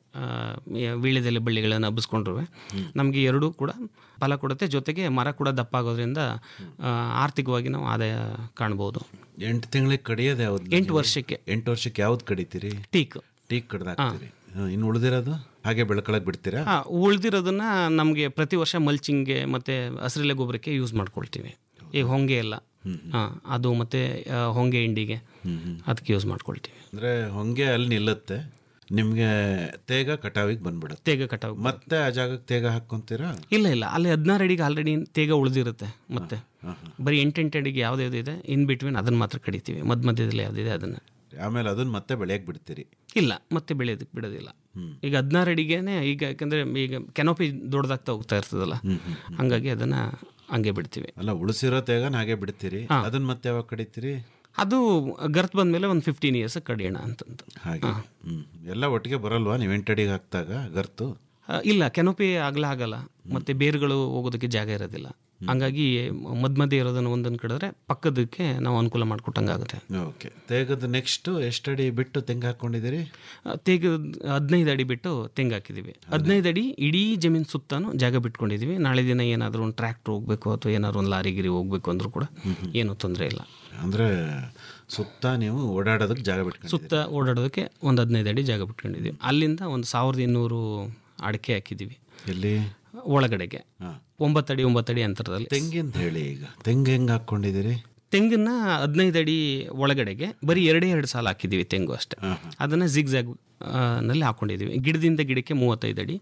ವೀಳ್ಯದೆಲೆ ಬಳ್ಳಿಗಳನ್ನು ಹಬ್ಬಿಸ್ಕೊಂಡ್ರು ನಮಗೆ ಎರಡೂ ಕೂಡ ಫಲ ಕೊಡುತ್ತೆ ಜೊತೆಗೆ ಮರ ಕೂಡ ದಪ್ಪ ಆಗೋದ್ರಿಂದ ಆ, ಆರ್ಥಿಕವಾಗಿ ನಾವು ಆದಾಯ ಕಾಣ್ಬೋದು ಎಂಟು ತಿಂಗಳಿಗೆ ಕಡಿಯೋದು ಯಾವ್ದು ಎಂಟು ವರ್ಷಕ್ಕೆ ಎಂಟು ವರ್ಷಕ್ಕೆ ಯಾವ್ದು ಕಡಿತೀರಿ ಟೀಕ್ ಟೀಕ್ ಕಡ್ದಾಕ್ತೀರಿ ಇನ್ನು ಉಳಿದಿರೋದು ಹಾಗೆ ಬೆಳ್ಕೊಳಕ್ ಬಿಡ್ತೀರಾ ಹಾಂ ಉಳಿದಿರೋದನ್ನ ನಮಗೆ ಪ್ರತಿ ವರ್ಷ ಮಲ್ಚಿಂಗ್ಗೆ ಮತ್ತು ಹಸಿರೆಲೆ ಗೊಬ್ಬರಕ್ಕೆ ಯೂಸ್ ಮಾಡ್ಕೊಳ್ತೀವಿ ಈಗ ಹೊಂಗೆ ಎಲ್ಲ ಹಾಂ ಅದು ಮತ್ತು ಆ, ಹೊಂಗೆ ಹಿಂಡಿಗೆ ಅದಕ್ಕೆ ಯೂಸ್ ಮಾಡ್ಕೊಳ್ತೀವಿ ಅಂದ್ರೆ ಹೊಂಗೆ ಅಲ್ಲಿ ನಿಲ್ಲುತ್ತೆ ನಿಮ್ಗೆ ತೇಗ ಕಟಾವಿಗೆ ಬಂದ್ಬಿಡುತ್ತೆ ತೇಗ ಕಟಾವು ಮತ್ತೆ ಆ ಜಾಗಕ್ಕೆ ತೇಗ ಹಾಕೊಂತೀರಾ ಇಲ್ಲ ಇಲ್ಲ ಅಲ್ಲಿ ಹದಿನಾರು ಅಡಿಗೆ ಆಲ್ರೆಡಿ ತೇಗ ಉಳಿದಿರುತ್ತೆ ಮತ್ತೆ ಬರೀ ಎಂಟೆಂಟು ಅಡಿಗೆ ಯಾವ್ದು ಇದೆ ಇನ್ ಬಿಟ್ವೀನ್ ಅದನ್ನು ಮಾತ್ರ ಕಡಿತೀವಿ ಮಧ್ಯ ಮಧ್ಯದಲ್ಲಿ ಯಾವುದಿದೆ ಅದನ್ನು ಆಮೇಲೆ ಅದನ್ನ ಮತ್ತೆ ಬೆಳೆಯಕ್ ಬಿಡ್ತೀರಿ ಇಲ್ಲ ಮತ್ತೆ ಬೆಳೆಯೋದಕ್ಕೆ ಬಿಡೋದಿಲ್ಲ ಈಗ ಹದಿನಾರು ಅಡಿಗೆನೆ ಈಗ ಯಾಕಂದ್ರೆ ಈಗ ಕೆನೋಪಿ ದೊಡ್ಡದಾಗ್ತಾ ಹೋಗ್ತಾ ಇರ್ತದಲ್ಲ ಹಂಗಾಗಿ ಅದನ್ನ ಹಂಗೆ ಬಿಡ್ತೀವಿ ಅಲ್ಲ ಉಳಿಸಿರೋ ತೇಗನ ಹಾಗೆ ಬಿಡ್ತೀರಿ ಅದನ್ನ ಮತ್ತೆ ಯಾವಾಗ ಕಡಿತೀರಿ ಅದು ಗರ್ತ್ ಬಂದಮೇಲೆ ಒಂದು ಫಿಫ್ಟೀನ್ ಇಯರ್ಸ್ ಕಡಿಯೋಣ ಅಂತಂತ ಹಾಗೆ ಹ್ಮ್ ಎಲ್ಲ ಒಟ್ಟಿಗೆ ಬರಲ್ವಾ ನೀವು ಎಂಟಡಿಗೆ ಹಾಕ್ದಾಗ ಗರ್ತು ಆ, ಇಲ್ಲ ಕೆನೋಪಿ ಆಗಲ ಆಗಲ್ಲ ಮತ್ತೆ ಬೇರುಗಳು ಹೋಗೋದಕ್ಕೆ ಜಾಗ ಇರೋದಿಲ್ಲ ಹಂಗಾಗಿ ಮಧ್ಯ ಮಧ್ಯೆ ಇರೋದನ್ನು ಒಂದೊಂದು ಕಡಿದ್ರೆ ಪಕ್ಕದಕ್ಕೆ ನಾವು ಅನುಕೂಲ ಮಾಡಿಕೊಟ್ಟಂಗಾಗುತ್ತೆ ಓಕೆ ತೇಗದ ನೆಕ್ಸ್ಟ್ ಎಷ್ಟಡಿ ಬಿಟ್ಟು ತೆಂಗು ಹಾಕೊಂಡಿದ್ದೀರಿ ತೇಗ ಹದಿನೈದು ಅಡಿ ಬಿಟ್ಟು ತೆಂಗು ಹಾಕಿದ್ದೀವಿ ಹದಿನೈದು ಅಡಿ ಇಡೀ ಜಮೀನು ಸುತ್ತಾನು ಜಾಗ ಬಿಟ್ಕೊಂಡಿದ್ದೀವಿ ನಾಳೆ ದಿನ ಏನಾದರೂ ಒಂದು ಟ್ರ್ಯಾಕ್ಟ್ರ್ ಹೋಗಬೇಕು ಅಥವಾ ಏನಾದ್ರು ಒಂದು ಲಾರಿ ಗಿರಿ ಹೋಗಬೇಕು ಅಂದರೂ ಕೂಡ ಏನೂ ತೊಂದರೆ ಇಲ್ಲ ಅಂದ್ರೆ ಸುತ್ತ ನೀವು ಓಡಾಡೋದಕ್ಕೆ ಜಾಗ ಬಿಟ್ಕೊಂಡು ಸುತ್ತ ಓಡಾಡೋದಕ್ಕೆ ಒಂದು ಹದಿನೈದು ಅಡಿ ಜಾಗ ಬಿಟ್ಕೊಂಡಿದ್ದೀವಿ ಅಲ್ಲಿಂದ ಒಂದು ಸಾವಿರದ ಇನ್ನೂರು ಅಡಿಕೆ ಹಾಕಿದ್ದೀವಿ ಎಲ್ಲಿ ಒಳಗಡೆಗೆ ಒಂಬತ್ತಡಿ ಒಂಬತ್ತಡಿ ಅಂತರದಲ್ಲಿ ತೆಂಗಿಂದ ಹೇಳಿ ಈಗ ತೆಂಗು ಹೆಂಗೆ ಹಾಕ್ಕೊಂಡಿದ್ದೀರಿ ತೆಂಗನ್ನ ಹದಿನೈದು ಅಡಿ ಒಳಗಡೆಗೆ ಬರೀ ಎರಡೇ ಎರಡು ಸಾಲ ಹಾಕಿದ್ದೀವಿ ತೆಂಗು ಅಷ್ಟೇ ಅದನ್ನು ಜಿಗ್ಜಾಗ್ ನಲ್ಲಿ ಹಾಕೊಂಡಿದ್ದೀವಿ ಗಿಡದಿಂದ ಗಿಡಕ್ಕೆ ಮೂವತ್ತೈದು ಅಡಿ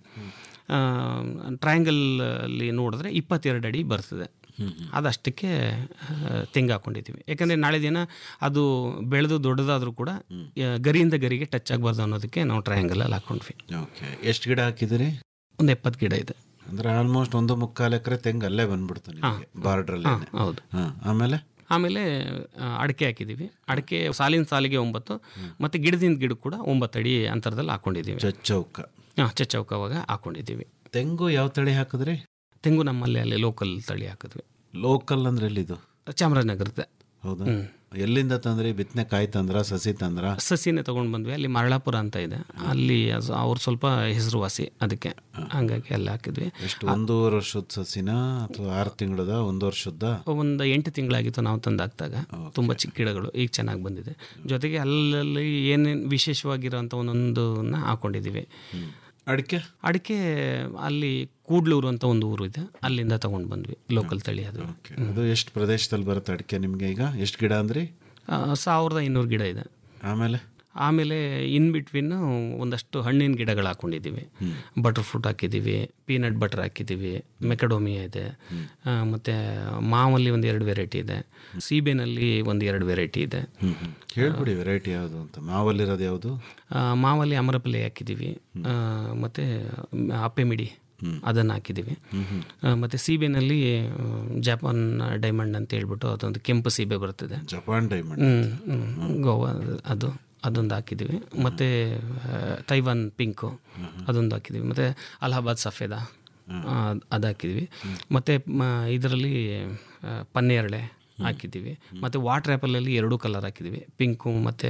ಟ್ರಯಾಂಗಲ್ ಅಲ್ಲಿ ನೋಡಿದ್ರೆ ಇಪ್ಪತ್ತೆರಡು ಅಡಿ ಬರ್ತದೆ ಅದಷ್ಟಕ್ಕೆ ಆ, ತೆಂಗು ಹಾಕೊಂಡಿದ್ದೀವಿ ಯಾಕಂದರೆ ನಾಳೆ ದಿನ ಅದು ಬೆಳೆದು ದೊಡ್ಡದಾದರೂ ಕೂಡ ಆ, ಗರಿಯಿಂದ ಗರಿಗೆ ಟಚ್ ಆಗಬಾರ್ದು ಅನ್ನೋದಕ್ಕೆ ನಾವು ಟ್ರಯಾಂಗಲಲ್ಲಿ ಹಾಕೊಂಡ್ವಿ ಓಕೆ ಎಷ್ಟು ಗಿಡ ಹಾಕಿದ್ದೀರಿ ಒಂದು ಎಪ್ಪತ್ತು ಗಿಡ ಇದೆ ಅಂದ್ರೆ ಆಲ್ಮೋಸ್ಟ್ ಒಂದು ಮುಕ್ಕಾಲು ಎಕರೆ ತೆಂಗು ಅಲ್ಲೇ ಬಂದ್ಬಿಡ್ತು ನಿಮಗೆ ಬಾರ್ಡ್ರಲ್ಲಿ ಹೌದು ಆಮೇಲೆ ಆಮೇಲೆ ಆ, ಅಡಿಕೆ ಹಾಕಿದ್ದೀವಿ ಅಡಿಕೆ ಸಾಲಿನ ಸಾಲಿಗೆ ಒಂಬತ್ತು ಮತ್ತು ಗಿಡದಿಂದ ಗಿಡ ಕೂಡ ಒಂಬತ್ತು ಅಡಿ ಅಂತರದಲ್ಲಿ ಹಾಕೊಂಡಿದ್ದೀವಿ ಚಚ್ಚೌಕ ಹಾಂ ಚಚ್ಚೌಕವಾಗ ಹಾಕೊಂಡಿದ್ದೀವಿ ತೆಂಗು ಯಾವ ತಳಿ ಹಾಕಿದ್ರಿ ತೆಂಗು ನಮ್ಮಲ್ಲಿ ಅಲ್ಲಿ ಲೋಕಲ್ ತಳಿ ಹಾಕಿದ್ವಿ ಲೋಕಲ್ ಅಂದ್ರೆ ಎಲ್ಲಿದು ಚಾಮರಾಜನಗರದ ಹೌದಾ ಎಲ್ಲಿಂದ ತಂದ್ರಿ ಬಿತ್ತನೆಕಾಯಿ ತಂದ್ರ ಸಸಿ ತಂದ್ರ ಸಸಿನೇ ತೊಗೊಂಡು ಬಂದ್ವಿ ಅಲ್ಲಿ ಮರಳಾಪುರ ಅಂತ ಇದೆ ಅಲ್ಲಿ ಅದು- ಅವ್ರು ಸ್ವಲ್ಪ ಹೆಸರುವಾಸಿ ಅದಕ್ಕೆ ಹಂಗಾಗಿ ಅಲ್ಲಿ ಹಾಕಿದ್ವಿ ಎಷ್ಟು ಒಂದೂವರೆ ವರ್ಷದ ಸಸಿನ ಅಥವಾ ಆರು ತಿಂಗಳದ ಒಂದು ವರ್ಷದ ಒಂದು ಎಂಟು ತಿಂಗಳಾಗಿತ್ತು ನಾವು ತಂದು ಹಾಕಿದಾಗ ತುಂಬ ಚಿಕ್ಕ ಗಿಡಗಳು ಈಗ ಚೆನ್ನಾಗಿ ಬಂದಿದೆ ಜೊತೆಗೆ ಅಲ್ಲಲ್ಲಿ ಏನೇನು ವಿಶೇಷವಾಗಿರೋಂಥ ಒಂದೊಂದನ್ನ ಹಾಕೊಂಡಿದ್ದೀವಿ ಅಡಿಕೆ ಅಡಿಕೆ ಅಲ್ಲಿ ಕೂಡ್ಲೂರು ಅಂತ ಒಂದು ಊರು ಇದೆ ಅಲ್ಲಿಂದ ತಗೊಂಡು ಬಂದ್ವಿ ಲೋಕಲ್ ತಳಿ ಅದು ಅದು ಎಷ್ಟು ಪ್ರದೇಶದಲ್ಲಿ ಬರುತ್ತೆ ಅಡಿಕೆ ನಿಮ್ಗೆ ಈಗ ಎಷ್ಟು ಗಿಡ ಅಂದ್ರಿ ಆ, ಸಾವಿರದ ಐನೂರು ಗಿಡ ಇದೆ ಆಮೇಲೆ ಆಮೇಲೆ ಇನ್ ಬಿಟ್ವೀನ್ ಒಂದಷ್ಟು ಹಣ್ಣಿನ ಗಿಡಗಳು ಹಾಕೊಂಡಿದ್ದೀವಿ ಬಟರ್ ಫ್ರೂಟ್ ಹಾಕಿದ್ದೀವಿ ಪೀನಟ್ ಬಟರ್ ಹಾಕಿದ್ದೀವಿ ಮೆಕಡೋಮಿಯಾ ಇದೆ ಆ, ಮತ್ತೆ ಮಾವಲ್ಲಿ ಒಂದು ಎರಡು ವೆರೈಟಿ ಇದೆ ಸೀಬೆನಲ್ಲಿ ಒಂದು ಎರಡು ವೆರೈಟಿ ಇದೆ ಹೇಳ್ಬಿಡಿ ವೆರೈಟಿ ಯಾವುದು ಅಂತ ಮಾವಲ್ಲಿರೋದು ಯಾವುದು ಆ, ಮಾವಲ್ಲಿ ಅಮರಪಲ್ಲೆ ಹಾಕಿದ್ದೀವಿ ಆ, ಮತ್ತೆ ಅಪ್ಪೆ ಮಿಡಿ ಅದನ್ನು ಹಾಕಿದ್ದೀವಿ ಆ, ಮತ್ತೆ ಸೀಬೆನಲ್ಲಿ ಆ, ಜಪಾನ್ ಡೈಮಂಡ್ ಅಂತ ಹೇಳ್ಬಿಟ್ಟು ಅದೊಂದು ಕೆಂಪು ಸೀಬೆ ಬರ್ತದೆ ಜಪಾನ್ ಡೈಮಂಡ್ ಹ್ಮ್, ಹ್ಮ್. ಗೋವಾ ಅದು ಅದೊಂದು ಹಾಕಿದ್ದೀವಿ ಮತ್ತು ತೈವಾನ್ ಪಿಂಕು ಅದೊಂದು ಹಾಕಿದ್ದೀವಿ ಮತ್ತು ಅಲಹಾಬಾದ್ ಸಫೇದ ಆ, ಅದು ಹಾಕಿದ್ದೀವಿ ಮತ್ತು ಇದರಲ್ಲಿ ಪನ್ನೇರಳೆ ಹಾಕಿದ್ದೀವಿ ಮತ್ತು ವಾಟರ್ ಆ್ಯಪಲಲ್ಲಿ ಎರಡೂ ಕಲರ್ ಹಾಕಿದ್ದೀವಿ ಪಿಂಕು ಮತ್ತು